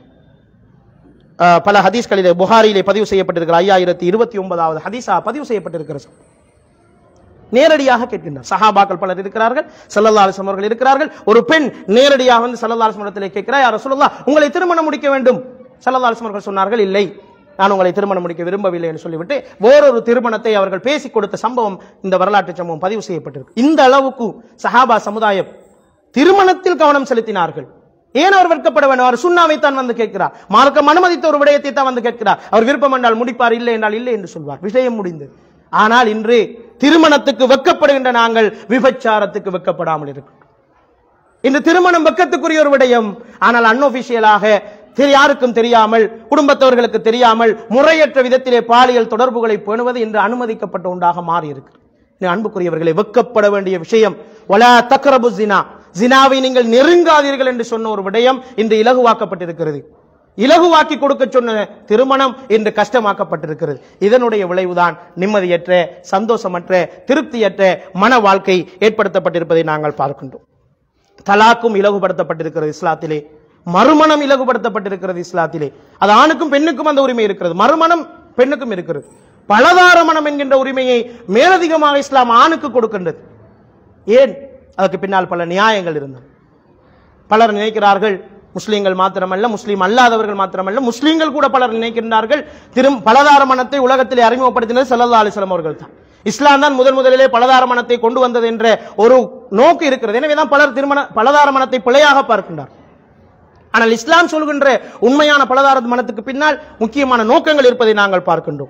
அஹ், பல ஹதீஸ்களிலே புகாரியிலே பதிவு செய்யப்பட்டிருக்கிற ஐயாயிரத்தி இருபத்தி ஒன்பதாவது ஹதீஸா பதிவு செய்யப்பட்டிருக்கிற சம்பவம். நேரடியாக கேட்கின்றார் சஹாபாக்கள் பலர் இருக்கிறார்கள் சல்லல்லா அலிஸ்லாம் அவர்கள் இருக்கிறார்கள் ஒரு பெண் நேரடியாக வந்து சல்லல்லா அலிஸ்லாம் இடத்திலே கேட்கிறார் யார் ரசூலுல்லாஹ் உங்களை திருமணம் முடிக்க வேண்டும் சல்லல்லா அலிஸ்லாம் அவர்கள் சொன்னார்கள் இல்லை நான் உங்களை திருமணம் முடிக்க விரும்பவில்லை என்று சொல்லிவிட்டு வேறொரு திருமணத்தை அவர்கள் பேசிக் கொடுத்த சம்பவம் இந்த வரலாற்று சம்பவம் பதிவு செய்யப்பட்டிருக்கு இந்த அளவுக்கு சஹாபா சமுதாயம் திருமணத்தில் கவனம் செலுத்தினார்கள் ஏன் அவர் வெட்கப்பட வேண்டும் அவர் சுண்ணாவை தான் வந்து கேட்கிறார் மார்க்கம் அனுமதித்த ஒரு விடயத்தை தான் வந்து கேட்கிறார் அவர் விருப்பம் என்றால் முடிப்பார் இல்லை என்றால் இல்லை என்று சொல்வார் விஷயம் முடிந்தது ஆனால் இன்று திருமணத்துக்கு வெட்கப்படுகின்ற நாங்கள் விபச்சாரத்துக்கு வெட்கப்படாமல் இருக்கிறோம் இந்த திருமணம் வெக்கத்துக்குரிய ஒரு விடயம் ஆனால் அன்ஒபிஷியலாக தெரி- யாருக்கும் தெரியாமல் குடும்பத்தவர்களுக்கு தெரியாமல் முறையற்ற விதத்திலே பாலியல் தொடர்புகளை பேணுவது இன்று அனுமதிக்கப்பட்ட ஒன்றாக மாறி இருக்கு இனி அன்புக்குரியவர்களை வெக்கப்பட வேண்டிய விஷயம் வலா தக்ரபு ஜினா ஜினாவை நீங்கள் நெருங்காதீர்கள் என்று சொன்ன ஒரு விடயம் இன்று இலகுவாக்கப்பட்டிருக்கிறது இலகுவாக்கி கொடுக்க சொன்ன திருமணம் இன்று கஷ்டமாக்கப்பட்டிருக்கிறது இதனுடைய விளைவுதான் நிம்மதியற்ற சந்தோஷமற்ற திருப்தியற்ற மன வாழ்க்கை ஏற்படுத்தப்பட்டிருப்பதை நாங்கள் பார்க்கின்றோம் தலாக்கும் இலகுபடுத்தப்பட்டிருக்கிறது இஸ்லாத்திலே மறுமணம் இலகுபடுத்தப்பட்டிருக்கிறது இஸ்லாத்திலே அது ஆணுக்கும் பெண்ணுக்கும் அந்த உரிமை இருக்கிறது மறுமணம் பெண்ணுக்கும் இருக்கிறது பலதார மனம் என்கின்ற உரிமையை மேலதிகமாக இஸ்லாம் ஆணுக்கு கொடுக்கின்றது ஏன் அதற்கு பின்னால் பல நியாயங்கள் இருந்தன பலர் நினைக்கிறார்கள் முஸ்லீம்கள் மாத்திரமல்ல முஸ்லீம் அல்லாதவர்கள் மாத்திரமல்ல முஸ்லீம்கள் கூட பலர் நினைக்கின்றார்கள் திரும் பலதார மனத்தை உலகத்திலே அறிமுகப்படுத்தினது ஸல்லல்லாஹு அலைஹி வஸல்லம் அவர்கள் தான் இஸ்லாம் தான் முதன் முதலிலே பலதார மனத்தை கொண்டு வந்தது என்ற ஒரு நோக்கு இருக்கிறது எனவேதான் பலர் திருமண பலதார மனத்தை பிழையாக பார்க்கின்றார் ஆனால் இஸ்லாம் சொல்கின்ற உண்மையான பலதார மனத்துக்கு பின்னால் முக்கியமான நோக்கங்கள் இருப்பதை நாங்கள் பார்க்கின்றோம்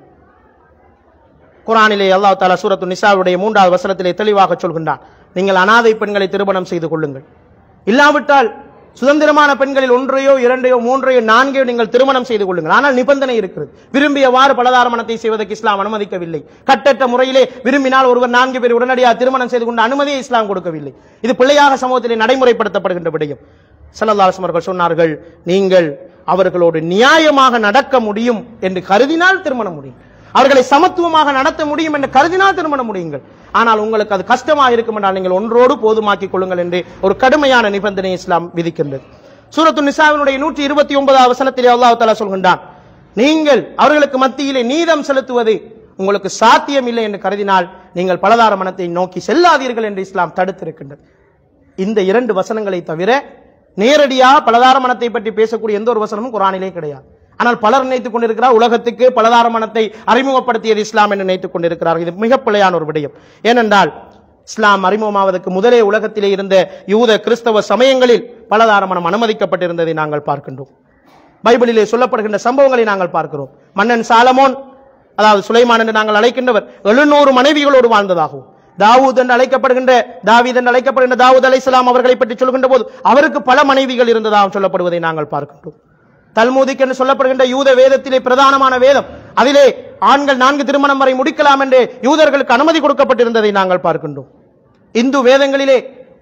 குரானிலே அல்லாஹ் தாலா சூரத்து நிசாவுடைய மூன்றாவது வசனத்திலே தெளிவாக சொல்கின்றான் நீங்கள் அனாதை பெண்களை திருமணம் செய்து கொள்ளுங்கள் இல்லாவிட்டால் சுதந்திரமான பெண்களில் ஒன்றையோ இரண்டையோ மூன்றையோ நான்கையோ நீங்கள் திருமணம் செய்து கொள்ளுங்கள் ஆனால் நிபந்தனை இருக்கிறது விரும்பியவாறு பலதார மனத்தை செய்வதற்கு இஸ்லாம் அனுமதிக்கவில்லை கட்டற்ற முறையிலே விரும்பினால் ஒருவர் நான்கு பேர் உடனடியாக திருமணம் செய்து கொண்ட அனுமதியை இஸ்லாம் கொடுக்கவில்லை இது பிள்ளையாக சமூகத்திலே நடைமுறைப்படுத்தப்படுகின்ற விடயம் ஸல்லல்லாஹு அலைஹி அவர்கள் சொன்னார்கள் நீங்கள் அவர்களோடு நியாயமாக நடக்க முடியும் என்று கருதினால் திருமணம் முடியும் அவர்களை சமத்துவமாக நடத்த முடியும் என்று கருதினால் திருமணம் முடியுங்கள் ஆனால் உங்களுக்கு அது கஷ்டமாக இருக்கும் என்றால் நீங்கள் ஒன்றோடு போதுமாக்கிக் கொள்ளுங்கள் என்று ஒரு கடுமையான நிபந்தனை இஸ்லாம் விதிக்கின்றது சூரத்து நிசாவினுடைய நூற்றி இருபத்தி ஒன்பதாவது வசனத்திலே அல்லாஹ் தஆலா சொல்கின்றான் நீங்கள் அவர்களுக்கு மத்தியிலே நீதம் செலுத்துவது உங்களுக்கு சாத்தியம் இல்லை என்று கருதினால் நீங்கள் பலதார மனத்தை நோக்கி செல்லாதீர்கள் என்று இஸ்லாம் தடுத்திருக்கின்றது இந்த இரண்டு வசனங்களை தவிர நேரடியாக பலதார மனத்தை பற்றி பேசக்கூடிய எந்த ஒரு வசனமும் குரானிலே கிடையாது ஆனால் பலர் நினைத்துக் கொண்டிருக்கிறார் உலகத்துக்கு பலதார மனத்தை அறிமுகப்படுத்தியது இஸ்லாம் என்று நினைத்துக் கொண்டிருக்கிறார்கள் இது மிக பிழையான ஒரு விடயம் ஏனென்றால் இஸ்லாம் அறிமுகமாவதற்கு முதலே உலகத்திலே இருந்த யூத கிறிஸ்தவ சமயங்களில் பலதார மனம் அனுமதிக்கப்பட்டிருந்ததை நாங்கள் பார்க்கின்றோம் பைபிளிலே சொல்லப்படுகின்ற சம்பவங்களை நாங்கள் பார்க்கிறோம் மன்னன் சாலமோன் அதாவது சுலைமான் என்று நாங்கள் அழைக்கின்றவர் எழுநூறு மனைவிகளோடு வாழ்ந்ததாகவும் தாவூத் என்று அழைக்கப்படுகின்ற தாவீத் என்று அழைக்கப்படுகின்ற தாவூத் அலைஹிஸ்ஸலாம் அவர்களை பற்றி சொல்கின்ற போது அவருக்கு பல மனைவிகள் இருந்ததாகவும் சொல்லப்படுவதை நாங்கள் பார்க்கின்றோம் தல்மூதிக் என்று சொல்லப்படுகின்ற யூத வேதத்திலே பிரதானமான வேதம் அதிலே ஆண்கள் நான்கு திருமணம் வரை முடிக்கலாம் என்று யூதர்களுக்கு அனுமதி கொடுக்கப்பட்டிருந்ததை நாங்கள் பார்க்கின்றோம் இந்து வேதங்களிலே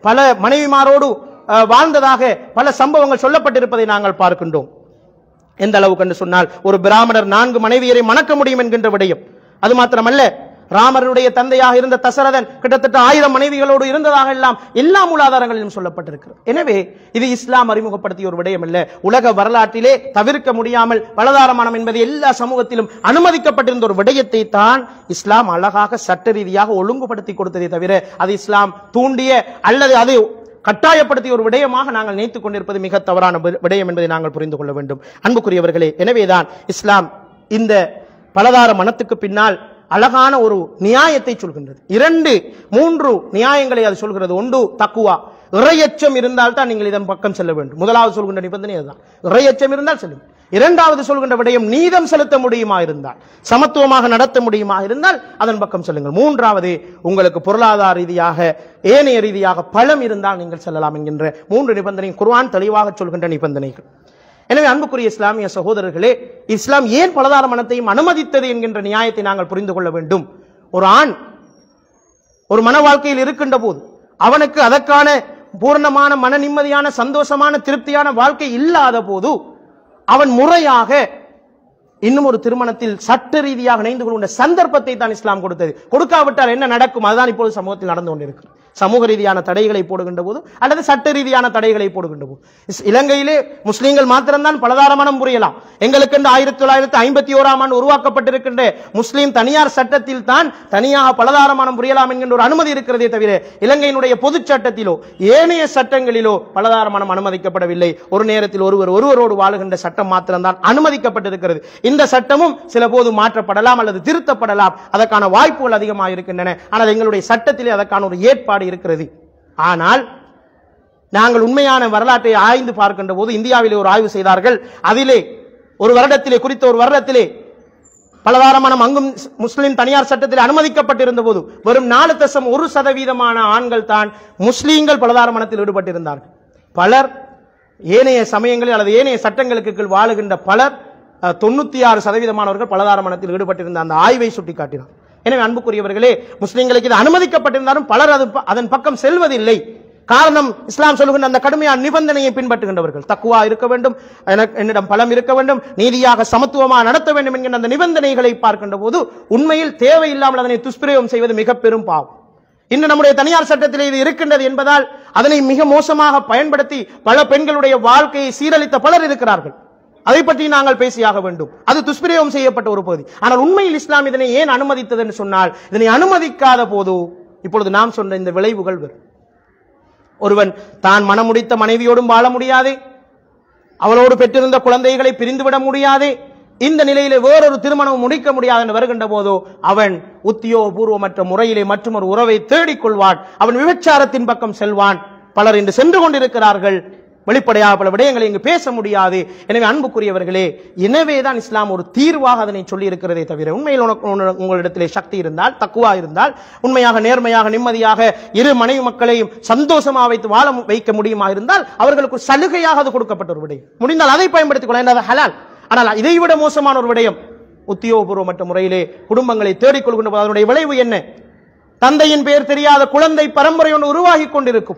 பல மனைவிமாரோடு அஹ், வாழ்ந்ததாக பல சம்பவங்கள் சொல்லப்பட்டிருப்பதை நாங்கள் பார்க்கின்றோம் எந்த அளவுக்கு என்று சொன்னால் ஒரு பிராமணர் நான்கு மனைவியரை மணக்க முடியும் என்கின்ற விடயம் அது மாத்திரமல்ல ராமருடைய தந்தையாக இருந்த தசரதன் கிட்டத்தட்ட ஆயிரம் மனைவிகளோடு இருந்ததாக எல்லாம் எல்லா மூலாதாரங்களிலும் சொல்லப்பட்டிருக்கிறது எனவே இது இஸ்லாம் அறிமுகப்படுத்திய ஒரு விடயம் அல்ல உலக வரலாற்றிலே தவிர்க்க முடியாமல் பலதாரமானம் என்பது எல்லா சமூகத்திலும் அனுமதிக்கப்பட்டிருந்த ஒரு விடயத்தை தான் இஸ்லாம் அழகாக சட்ட ரீதியாக ஒழுங்குபடுத்தி கொடுத்ததே தவிர அது இஸ்லாம் தூண்டிய அல்லது அது கட்டாயப்படுத்திய ஒரு விடயமாக நாங்கள் நினைத்துக் கொண்டிருப்பது மிக தவறான வி- விடயம் என்பதை நாங்கள் புரிந்து கொள்ள வேண்டும் அன்புக்குரியவர்களே எனவேதான் இஸ்லாம் இந்த பலதார மனத்துக்கு பின்னால் அழகான ஒரு நியாயத்தை சொல்கின்றது இரண்டு மூன்று நியாயங்களை அது சொல்கிறது ஒன்று தக்குவா இறையச்சம் இருந்தால் தான் நீங்கள் இதன் பக்கம் செல்ல வேண்டும் முதலாவது சொல்கின்ற நிபந்தனை அதுதான் இறையச்சம் இருந்தால் செல்லுங்கள் இரண்டாவது சொல்கின்ற விடயம் நீதம் செலுத்த முடியுமா இருந்தால் சமத்துவமாக நடத்த முடியுமா இருந்தால் அதன் பக்கம் செல்லுங்கள் மூன்றாவது உங்களுக்கு பொருளாதார ரீதியாக ஏனைய ரீதியாக பலம் இருந்தால் நீங்கள் செல்லலாம் என்கின்ற மூன்று நிபந்தனை குர்ஆன் தெளிவாக சொல்கின்ற நிபந்தனைகள் எனவே அன்புக்குரிய இஸ்லாமிய சகோதரர்களே இஸ்லாம் ஏன் பலதார மனத்தையும் அனுமதித்தது என்கின்ற நியாயத்தை நாங்கள் புரிந்து கொள்ள வேண்டும் ஒரு ஆண் ஒரு மன வாழ்க்கையில் இருக்கின்ற போது அவனுக்கு அதற்கான பூர்ணமான மன நிம்மதியான சந்தோஷமான திருப்தியான வாழ்க்கை இல்லாத போது அவன் முறையாக இன்னும் ஒரு திருமணத்தில் சட்ட ரீதியாக இணைந்து கொள்கின்ற சந்தர்ப்பத்தை தான் இஸ்லாம் கொடுத்தது கொடுக்காவிட்டால் என்ன நடக்கும் அதுதான் இப்பொழுது சமூகத்தில் நடந்து கொண்டிருக்கு சமூக ரீதியான தடைகளை போடுகின்ற போது அல்லது சட்ட ரீதியான தடைகளை போடுகின்ற போது இஸ்- இலங்கையிலே முஸ்லீம்கள் மாத்திரம்தான் பலதாரமனம் புரியலாம் எங்களுக்கு இந்த ஆயிரத்தி தொள்ளாயிரத்தி ஐம்பத்தி ஓராம் ஆண்டு உருவாக்கப்பட்டிருக்கின்ற முஸ்லீம் தனியார் சட்டத்தில் தான் தனியாக பலதாரமனம் புரியலாம் என்கின்ற ஒரு அனுமதி இருக்கிறதே தவிர இலங்கையினுடைய பொது சட்டத்திலோ ஏனைய சட்டங்களிலோ பலதாரமனம் அனுமதிக்கப்படவில்லை ஒரு நேரத்தில் ஒருவர் ஒருவரோடு வாழுகின்ற சட்டம் மாத்திரம்தான் அனுமதிக்கப்பட்டிருக்கிறது இந்த சட்டமும் சில போது மாற்றப்படலாம் அல்லது திருத்தப்படலாம் அதற்கான வாய்ப்புகள் அதிகமாக இருக்கின்றன ஆனால் எங்களுடைய சட்டத்திலே அதற்கான ஒரு ஏற்பாடு இருக்கிறது ஆனால் நாங்கள் உண்மையான வரலாற்றை ஆய்ந்து பார்க்கின்ற போது இந்தியாவிலே ஒரு ஆய்வு செய்தார்கள் அதிலே ஒரு வருடத்திலே குறித்த ஒரு வருடத்திலே பலதாரமான அங்கும் முஸ்லிம் தனியார் சட்டத்தில் அனுமதிக்கப்பட்டிருந்த போது வெறும் நாலு தசம் ஒரு சதவீதமான ஆண்கள் தான் முஸ்லீம்கள் பலதார மனத்தில் ஈடுபட்டிருந்தார்கள் பலர் ஏனைய சமயங்களில் அல்லது ஏனைய சட்டங்களுக்கு கீழ் வாழுகின்ற பலர் அஹ், தொண்ணூத்தி ஆறு சதவீதமானவர்கள் பலதார மனத்தில் ஈடுபட்டிருந்த அந்த ஆய்வை சுட்டிக்காட்டினார் எனவே அன்புக்குரியவர்களே முஸ்லிம்களுக்கு இது அனுமதிக்கப்பட்டிருந்தாலும் பலர் அது ப- அதன் பக்கம் செல்வதில்லை காரணம் இஸ்லாம் சொல்லுகின்ற அந்த கடுமையான நிபந்தனையை பின்பற்றுகின்றவர்கள் தக்குவா இருக்க வேண்டும் எனக்கு- என்னிடம் பலம் இருக்க வேண்டும் நீதியாக சமத்துவமாக நடத்த வேண்டும் என்கின்ற அந்த நிபந்தனைகளை பார்க்கின்ற போது உண்மையில் தேவையில்லாமல் அதனை துஷ்பிரயோகம் செய்வது மிக பெரும் பாவம் இன்று நம்முடைய தனியார் சட்டத்தில் இது இருக்கின்றது என்பதால் அதனை மிக மோசமாக பயன்படுத்தி பல பெண்களுடைய வாழ்க்கையை சீரழித்த பலர் இருக்கிறார்கள் அதை பற்றி நாங்கள் பேசியாக வேண்டும் அது துஷ்பிரயோகம் செய்யப்பட்ட ஒரு பகுதி ஆனால் உண்மையில் இஸ்லாம் இதனை ஏன் அனுமதித்தது என்று சொன்னால் இதனை அனுமதிக்காத போது இப்பொழுது நாம் சொன்ன இந்த விளைவுகள் வரும் ஒருவன் தான் மனமுடித்த மனைவியோடும் வாழ முடியாது அவளோடு பெற்றிருந்த குழந்தைகளை பிரிந்துவிட முடியாது இந்த நிலையிலே வேறொரு திருமணம் முடிக்க முடியாது என்று வருகின்ற போதோ அவன் உத்தியோகபூர்வமற்ற முறையிலே மற்றும் ஒரு உறவை தேடிக் கொள்வான் அவன் விபச்சாரத்தின் பக்கம் செல்வான் பலர் இன்று சென்று கொண்டிருக்கிறார்கள் வெளிப்படையாக பல விடயங்களை இங்கு பேச முடியாது எனவே அன்புக்குரியவர்களே எனவேதான் இஸ்லாம் ஒரு தீர்வாக அதனை சொல்லி இருக்கிறதே தவிர உண்மையில் உனக்கு உன- உங்களிடத்திலே சக்தி இருந்தால் தக்குவா இருந்தால் உண்மையாக நேர்மையாக நிம்மதியாக இரு மனைவி மக்களையும் சந்தோஷமாக வைத்து வாழ மு- வைக்க முடியுமா இருந்தால் அவர்களுக்கு ஒரு சலுகையாக அது கொடுக்கப்பட்ட ஒரு விடயம் முடிந்தால் அதை பயன்படுத்திக் கொள்ள அது ஹலால் ஆனால் இதைவிட மோசமான ஒரு விடயம் உத்தியோகபூர்வமற்ற முறையிலே குடும்பங்களை தேடிக் கொள்கின்ற போது அதனுடைய விளைவு என்ன தந்தையின் பெயர் தெரியாத குழந்தை பரம்பரை ஒன்று உருவாகி கொண்டிருக்கும்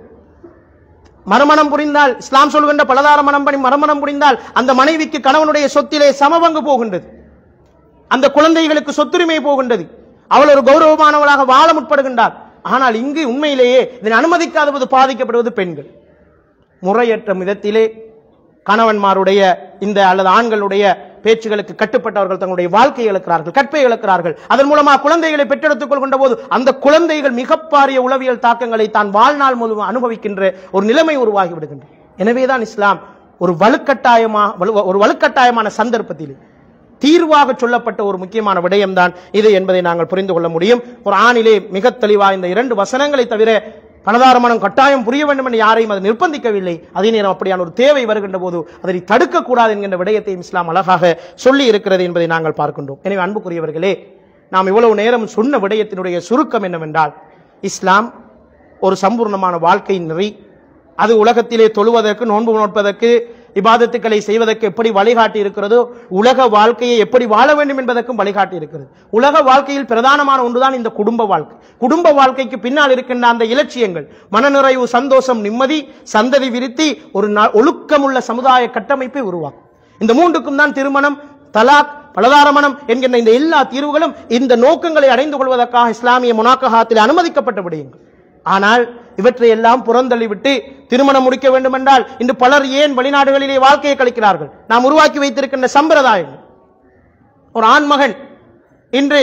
மறுமணம் புரிந்தால் இஸ்லாம் சொல்கின்ற பலதார மனம் பண்ணி மறுமணம் புரிந்தால் அந்த மனைவிக்கு கணவனுடைய சொத்திலே சமபங்கு போகின்றது அந்த குழந்தைகளுக்கு சொத்துரிமை போகின்றது அவள் ஒரு கௌரவமானவளாக வாழ முற்படுகின்றார் ஆனால் இங்கு உண்மையிலேயே இதனை அனுமதிக்காத போது பாதிக்கப்படுவது பெண்கள் முறையற்ற விதத்திலே கணவன்மாருடைய இந்த அல்லது ஆண்களுடைய பேச்சுகளுக்கு கட்டுப்பட்டவர்கள் தங்களுடைய வாழ்க்கையை இழக்கிறார்கள் கற்பை இழக்கிறார்கள் அதன் மூலமாக குழந்தைகளை பெற்றெடுத்துக் கொள்கின்ற போது அந்த குழந்தைகள் மிகப்பாரிய உளவியல் தாக்கங்களை தான் வாழ்நாள் முழுவதும் அனுபவிக்கின்ற ஒரு நிலைமை உருவாகி விடுகின்றது எனவேதான் இஸ்லாம் ஒரு வலுக்கட்டாயமா வலு- ஒரு வலுக்கட்டாயமான சந்தர்ப்பத்தில் தீர்வாக சொல்லப்பட்ட ஒரு முக்கியமான விடயம்தான் இது என்பதை நாங்கள் புரிந்து கொள்ள முடியும் ஒரு ஆணிலே மிக தெளிவா இந்த இரண்டு வசனங்களை தவிர பணதாரமனம் கட்டாயம் புரிய வேண்டும் என்று யாரையும் அது நிர்பந்திக்கவில்லை அதே நேரம் அப்படியான ஒரு தேவை வருகின்ற போது அதனை தடுக்கக்கூடாது என்கின்ற விடயத்தையும் இஸ்லாம் அழகாக சொல்லி இருக்கிறது என்பதை நாங்கள் பார்க்கின்றோம் எனவே அன்புக்குரியவர்களே நாம் இவ்வளவு நேரம் சொன்ன விடயத்தினுடைய சுருக்கம் என்னவென்றால் இஸ்லாம் ஒரு சம்பூர்ணமான வாழ்க்கை நெறி அது உலகத்திலே தொழுவதற்கு நோன்பு நோட்பதற்கு இபாதத்துக்களை செய்வதற்கு எப்படி வழிகாட்டி இருக்கிறதோ உலக வாழ்க்கையை எப்படி வாழ வேண்டும் என்பதற்கும் வழிகாட்டி இருக்கிறது உலக வாழ்க்கையில் பிரதானமான ஒன்றுதான் இந்த குடும்ப வாழ்க்கை குடும்ப வாழ்க்கைக்கு பின்னால் இருக்கின்ற அந்த இலட்சியங்கள் மனநிறைவு சந்தோஷம் நிம்மதி சந்ததி விருத்தி ஒரு நா- ஒழுக்கமுள்ள சமுதாய கட்டமைப்பை உருவாக்கும் இந்த மூன்றுக்கும் தான் திருமணம் தலாக் பலதாரமணம் என்கின்ற இந்த எல்லா தீர்வுகளும் இந்த நோக்கங்களை அடைந்து கொள்வதற்காக இஸ்லாமிய முனாக்கஹாத்தில் அனுமதிக்கப்பட்ட விடயங்கள் ஆனால் இவற்றை எல்லாம் புறந்தள்ளிவிட்டு திருமணம் முடிக்க வேண்டும் என்றால் இன்று பலர் ஏன் வெளிநாடுகளிலே வாழ்க்கையை கழிக்கிறார்கள் நாம் உருவாக்கி வைத்திருக்கின்ற சம்பிரதாயங்கள் ஒரு ஆண்மகன் இன்று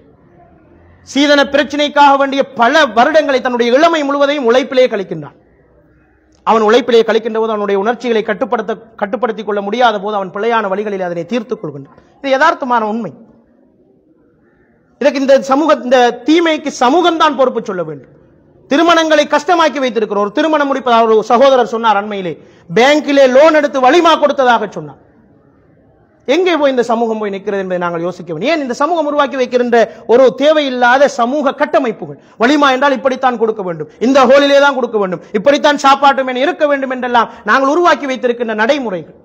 சீதன பிரச்சனைக்காக வேண்டிய பல வருடங்களை தன்னுடைய இளமை முழுவதையும் உழைப்பிலே கழிக்கின்றான் அவன் உழைப்பிலே கழிக்கின்ற போது அவனுடைய உணர்ச்சிகளை கட்டுப்படுத்த கட்டுப்படுத்திக் கொள்ள முடியாத போது அவன் பிழையான வழிகளில் அதனை தீர்த்துக் கொள்கின்றான் இது யதார்த்தமான உண்மை இதற்கு இந்த சமூக இந்த தீமைக்கு சமூகம் தான் பொறுப்பு சொல்ல வேண்டும் திருமணங்களை கஷ்டமாக்கி வைத்திருக்கிறோம் ஒரு திருமணம் முடிப்பதாக ஒரு சகோதரர் சொன்னார் அண்மையிலே பேங்கிலே லோன் எடுத்து வலிமா கொடுத்ததாக சொன்னார் எங்கே போய் இந்த சமூகம் போய் நிற்கிறது என்பதை நாங்கள் யோசிக்க வேண்டும் ஏன் இந்த சமூகம் உருவாக்கி வைக்கின்ற ஒரு தேவையில்லாத சமூக கட்டமைப்புகள் வலிமா என்றால் இப்படித்தான் கொடுக்க வேண்டும் இந்த ஹோலிலே தான் கொடுக்க வேண்டும் இப்படித்தான் சாப்பாட்டு மேல் இருக்க வேண்டும் என்றெல்லாம் நாங்கள் உருவாக்கி வைத்திருக்கின்ற நடைமுறைகள்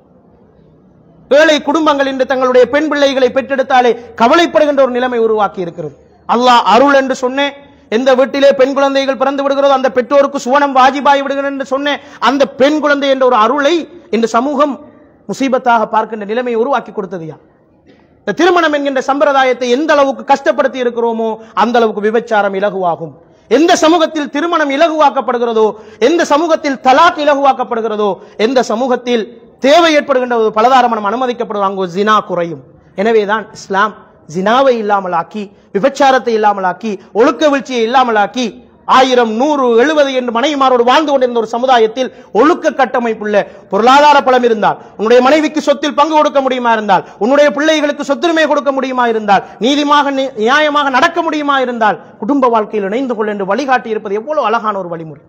ஏழை குடும்பங்கள் இன்று தங்களுடைய பெண் பிள்ளைகளை பெற்றெடுத்தாலே கவலைப்படுகின்ற ஒரு நிலைமை உருவாக்கி இருக்கிறது அல்லாஹ் அருள் என்று சொன்னேன் எந்த வீட்டிலே பெண் குழந்தைகள் பிறந்து விடுகிறதோ அந்த பெற்றோருக்கு சுவனம் வாஜிபாய் விடுகிறது என்று சொன்னேன் அந்த பெண் குழந்தை என்ற ஒரு அருளை இந்த சமூகம் முசீபத்தாக பார்க்கின்ற நிலைமையை உருவாக்கி கொடுத்தது யார் இந்த திருமணம் என்கின்ற சம்பிரதாயத்தை எந்த அளவுக்கு கஷ்டப்படுத்தி இருக்கிறோமோ அந்த அளவுக்கு விபச்சாரம் இலகுவாகும் எந்த சமூகத்தில் திருமணம் இலகுவாக்கப்படுகிறதோ எந்த சமூகத்தில் தலாக் இலகுவாக்கப்படுகிறதோ எந்த சமூகத்தில் தேவை ஏற்படுகின்ற ஒரு பலதாரமணம் அனுமதிக்கப்படுவது அங்கு ஜினா குறையும் எனவேதான் இஸ்லாம் ஜினாவை இல்லாமலாக்கி விபச்சாரத்தை இல்லாமலாக்கி ஒழுக்க வீழ்ச்சியை இல்லாமலாக்கி ஆயிரம் நூறு எழுபது என்று மனைவிமாரோடு வாழ்ந்து கொண்டிருந்த ஒரு சமுதாயத்தில் ஒழுக்க கட்டமைப்புள்ள பொருளாதார பலம் இருந்தால் உன்னுடைய மனைவிக்கு சொத்தில் பங்கு கொடுக்க முடியுமா இருந்தால் உன்னுடைய பிள்ளைகளுக்கு சொத்துரிமை கொடுக்க முடியுமா இருந்தால் நீதிமாக நி- நியாயமாக நடக்க முடியுமா இருந்தால் குடும்ப வாழ்க்கையில் இணைந்து கொள் என்று வழிகாட்டி இருப்பது எவ்வளவு அழகான ஒரு வழிமுறை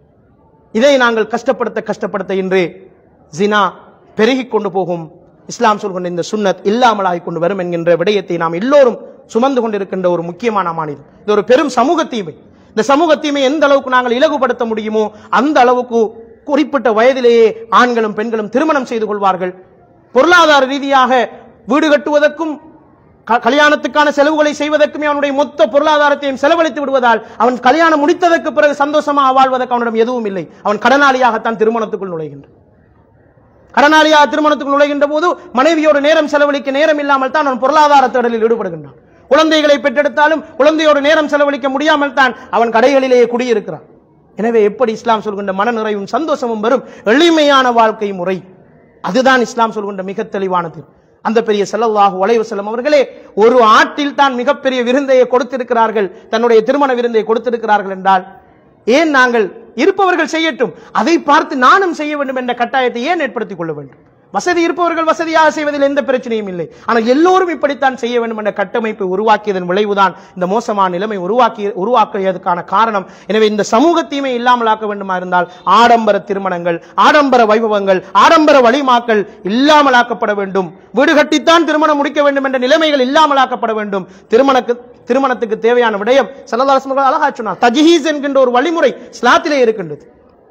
இதை நாங்கள் கஷ்டப்படுத்த கஷ்டப்படுத்த இன்று ஜினா பெருகிக் கொண்டு போகும் இஸ்லாம் சொல்கின்ற இந்த சுன்னத் இல்லாமலாகிக் கொண்டு வரும் என்கின்ற விடயத்தை நாம் எல்லோரும் சுமந்து கொண்டிருக்கின்ற ஒரு முக்கியமான மாநிலம் இது ஒரு பெரும் சமூக தீமை இந்த சமூக தீமை எந்த அளவுக்கு நாங்கள் இலகுபடுத்த முடியுமோ அந்த அளவுக்கு குறிப்பிட்ட வயதிலேயே ஆண்களும் பெண்களும் திருமணம் செய்து கொள்வார்கள் பொருளாதார ரீதியாக வீடு கட்டுவதற்கும் க- கல்யாணத்துக்கான செலவுகளை செய்வதற்குமே அவனுடைய மொத்த பொருளாதாரத்தையும் செலவழித்து விடுவதால் அவன் கல்யாணம் முடித்ததற்கு பிறகு சந்தோஷமாக வாழ்வதற்கு அவனிடம் எதுவும் இல்லை அவன் கடனாளியாகத்தான் திருமணத்துக்குள் நுழைகின்றான் கடனாளியாக திருமணத்துக்குள் நுழைகின்ற போது மனைவியோடு நேரம் செலவழிக்க நேரம் இல்லாமல் தான் அவன் பொருளாதார தேடலில் ஈடுபடுகின்றான் குழந்தைகளை பெற்றெடுத்தாலும் குழந்தையோடு நேரம் செலவழிக்க முடியாமல் தான் அவன் கடைகளிலேயே குடியிருக்கிறான் எனவே எப்படி இஸ்லாம் சொல்கின்ற மன நிறைவும் சந்தோஷமும் வரும் எளிமையான வாழ்க்கை முறை அதுதான் இஸ்லாம் சொல்கின்ற மிக தெளிவானது அந்த பெரிய ஸல்லல்லாஹு அலைஹி வஸல்லம் அவர்களே ஒரு ஆட்டில் தான் மிகப்பெரிய விருந்தையை கொடுத்திருக்கிறார்கள் தன்னுடைய திருமண விருந்தை கொடுத்திருக்கிறார்கள் என்றால் ஏன் நாங்கள் இருப்பவர்கள் செய்யட்டும் அதை பார்த்து நானும் செய்ய வேண்டும் என்ற கட்டாயத்தை ஏன் ஏற்படுத்திக் கொள்ள வேண்டும் வசதி இருப்பவர்கள் வசதியாக செய்வதில் எந்த பிரச்சனையும் இல்லை ஆனால் எல்லோரும் இப்படித்தான் செய்ய வேண்டும் என்ற கட்டமைப்பை உருவாக்கியதன் விளைவுதான் இந்த மோசமான நிலைமை உருவாக்கி உருவாக்கியதற்கான காரணம் எனவே இந்த சமூக தீமை இல்லாமலாக்க வேண்டுமா இருந்தால் ஆடம்பர திருமணங்கள் ஆடம்பர வைபவங்கள் ஆடம்பர வழிமாக்கள் இல்லாமலாக்கப்பட வேண்டும் வீடு கட்டித்தான் திருமணம் முடிக்க வேண்டும் என்ற நிலைமைகள் இல்லாமலாக்கப்பட வேண்டும் திருமணக்கு திருமணத்துக்கு தேவையான விடயம் சல்லல்லாஹு அழகா சொன்னார் தஜ்ஹீஸ் என்கின்ற ஒரு வழிமுறை ஸ்லாத்திலே இருக்கின்றது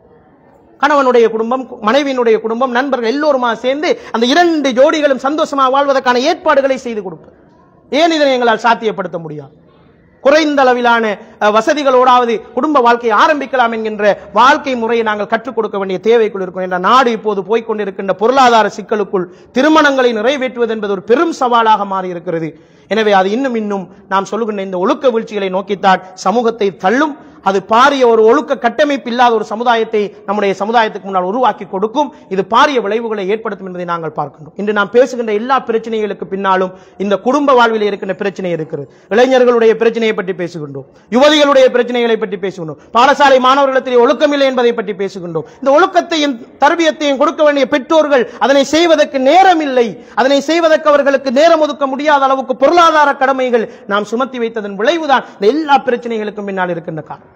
கணவனுடைய குடும்பம் மனைவியினுடைய குடும்பம் நண்பர்கள் எல்லோருமா சேர்ந்து அந்த இரண்டு ஜோடிகளும் சந்தோஷமாக வாழ்வதற்கான ஏற்பாடுகளை செய்து கொடுப்பது ஏன் இதனை எங்களால் சாத்தியப்படுத்த முடியாது குறைந்த அளவிலான அஹ், வசதிகளோடாவது குடும்ப வாழ்க்கையை ஆரம்பிக்கலாம் என்கின்ற வாழ்க்கை முறையை நாங்கள் கற்றுக் கொடுக்க வேண்டிய தேவைக்குள் இருக்கும் என்ற நாடு இப்போது போய்க் கொண்டிருக்கின்ற பொருளாதார சிக்கலுக்குள் திருமணங்களை நிறைவேற்றுவது என்பது ஒரு பெரும் சவாலாக மாறி இருக்கிறது எனவே அது இன்னும் இன்னும் நாம் சொல்லுகின்ற இந்த ஒழுக்க வீழ்ச்சிகளை நோக்கித்தான் சமூகத்தை தள்ளும் அது பாரிய ஒரு ஒழுக்க கட்டமைப்பு இல்லாத ஒரு சமுதாயத்தை நம்முடைய சமுதாயத்துக்கு முன்னால் உருவாக்கி கொடுக்கும் இது பாரிய விளைவுகளை ஏற்படுத்தும் என்பதை நாங்கள் பார்க்கின்றோம் இன்று நாம் பேசுகின்ற எல்லா பிரச்சனைகளுக்கு பின்னாலும் இந்த குடும்ப வாழ்வில் இருக்கின்ற பிரச்சனை இருக்கிறது இளைஞர்களுடைய பிரச்சனையை பற்றி பேசுகின்றோம் யுவதிகளுடைய பிரச்சனைகளை பற்றி பேசுகின்றோம் பாடசாலை மாணவர்களிடத்திலே ஒழுக்கமில்லை என்பதை பற்றி பேசுகின்றோம் இந்த ஒழுக்கத்தையும் தரபியத்தையும் கொடுக்க வேண்டிய பெற்றோர்கள் அதனை செய்வதற்கு நேரம் இல்லை அதனை செய்வதற்கு அவர்களுக்கு நேரம் ஒதுக்க முடியாத அளவுக்கு பொருளாதார கடமைகள் நாம் சுமத்தி வைத்ததன் விளைவுதான் இந்த எல்லா பிரச்சனைகளுக்கும் பின்னால் இருக்கின்ற காரணம்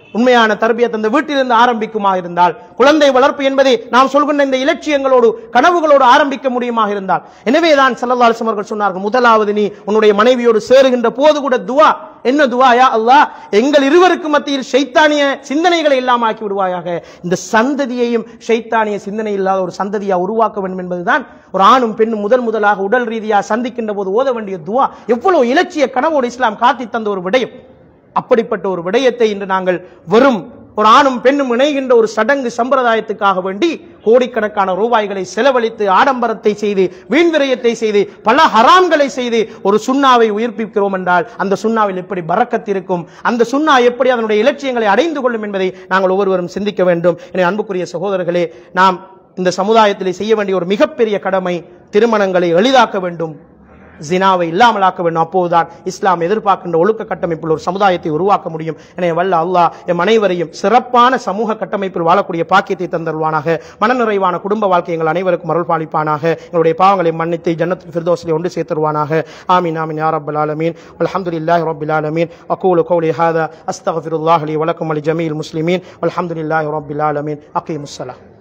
உண்மையான தர்பியத் அந்த வீட்டிலிருந்து ஆரம்பிக்குமா இருந்தால் குழந்தை வளர்ப்பு என்பதை நாம் சொல்கின்ற இந்த இலட்சியங்களோடு கனவுகளோடு ஆரம்பிக்க முடியுமாக இருந்தால் எனவேதான் ஸல்லல்லாஹு அலைஹி அவர்கள் சொன்னார்கள் முதலாவது நீ உன்னுடைய மனைவியோடு சேருகின்ற போது கூட துவா என்ன துவா யா அல்லாஹ் எங்கள் இருவருக்கு மத்தியில் ஷைத்தானிய சிந்தனைகளை இல்லாம ஆக்கி விடுவாயாக இந்த சந்ததியையும் ஷைத்தானிய சிந்தனை இல்லாத ஒரு சந்ததியா உருவாக்க வேண்டும் என்பதுதான் ஒரு ஆணும் பெண்ணும் முதல் முதலாக உடல் ரீதியா சந்திக்கின்ற போது ஓத வேண்டிய துவா எவ்வளவு இலட்சிய கனவோடு இஸ்லாம் காட்டி தந்த ஒரு விடயம் அப்படிப்பட்ட ஒரு விடயத்தை இன்று நாங்கள் வெறும் ஒரு ஆணும் பெண்ணும் இணைகின்ற ஒரு சடங்கு சம்பிரதாயத்துக்காக வேண்டி கோடிக்கணக்கான ரூபாய்களை செலவழித்து ஆடம்பரத்தை செய்து வீண்விரயத்தை செய்து பல ஹராம்களை செய்து ஒரு சுண்ணாவை உயிர்ப்பிக்கிறோம் என்றால் அந்த சுண்ணாவில் எப்படி பறக்கத் இருக்கும் அந்த சுண்ணா எப்படி அதனுடைய இலட்சியங்களை அடைந்து கொள்ளும் என்பதை நாங்கள் ஒவ்வொருவரும் சிந்திக்க வேண்டும் என அன்புக்குரிய சகோதரர்களே நாம் இந்த சமுதாயத்திலே செய்ய வேண்டிய ஒரு மிகப்பெரிய கடமை திருமணங்களை எளிதாக்க வேண்டும் ஜினாவை இல்லாமலாக்க வேண்டும் அப்போதுதான் இஸ்லாம் எதிர்பார்க்கின்ற ஒழுக்க கட்டமைப்பில் ஒரு சமுதாயத்தை உருவாக்க முடியும் எனவே வல்ல அல்லாஹ் எம் அனைவரையும் சிறப்பான சமூக கட்டமைப்பில் வாழக்கூடிய பாக்கியத்தை தந்தருவானாக மனநிறைவான குடும்ப வாழ்க்கை எங்கள் அனைவருக்கும் அருள் பாலிப்பானாக எங்களுடைய பாவங்களை மன்னித்து ஜன்னத்தில் ஃபிர்தோஸிலே ஒன்று சேர்த்துருவானாக ஆமீன் ஆமீன் யா ரப்பல் ஆலமீன் அல்ஹம்துலில்லாஹி ரப்பில் ஆலமீன் அகூலு கௌலி ஹாதா அஸ்தக்ஃபிருல்லாஹ் லி வலக்கும் வலி ஜமீல் முஸ்லிமீன் அல்ஹம்துலில்லாஹி ரப்பில் ஆலமீன் அகீமுஸ்ஸலாம்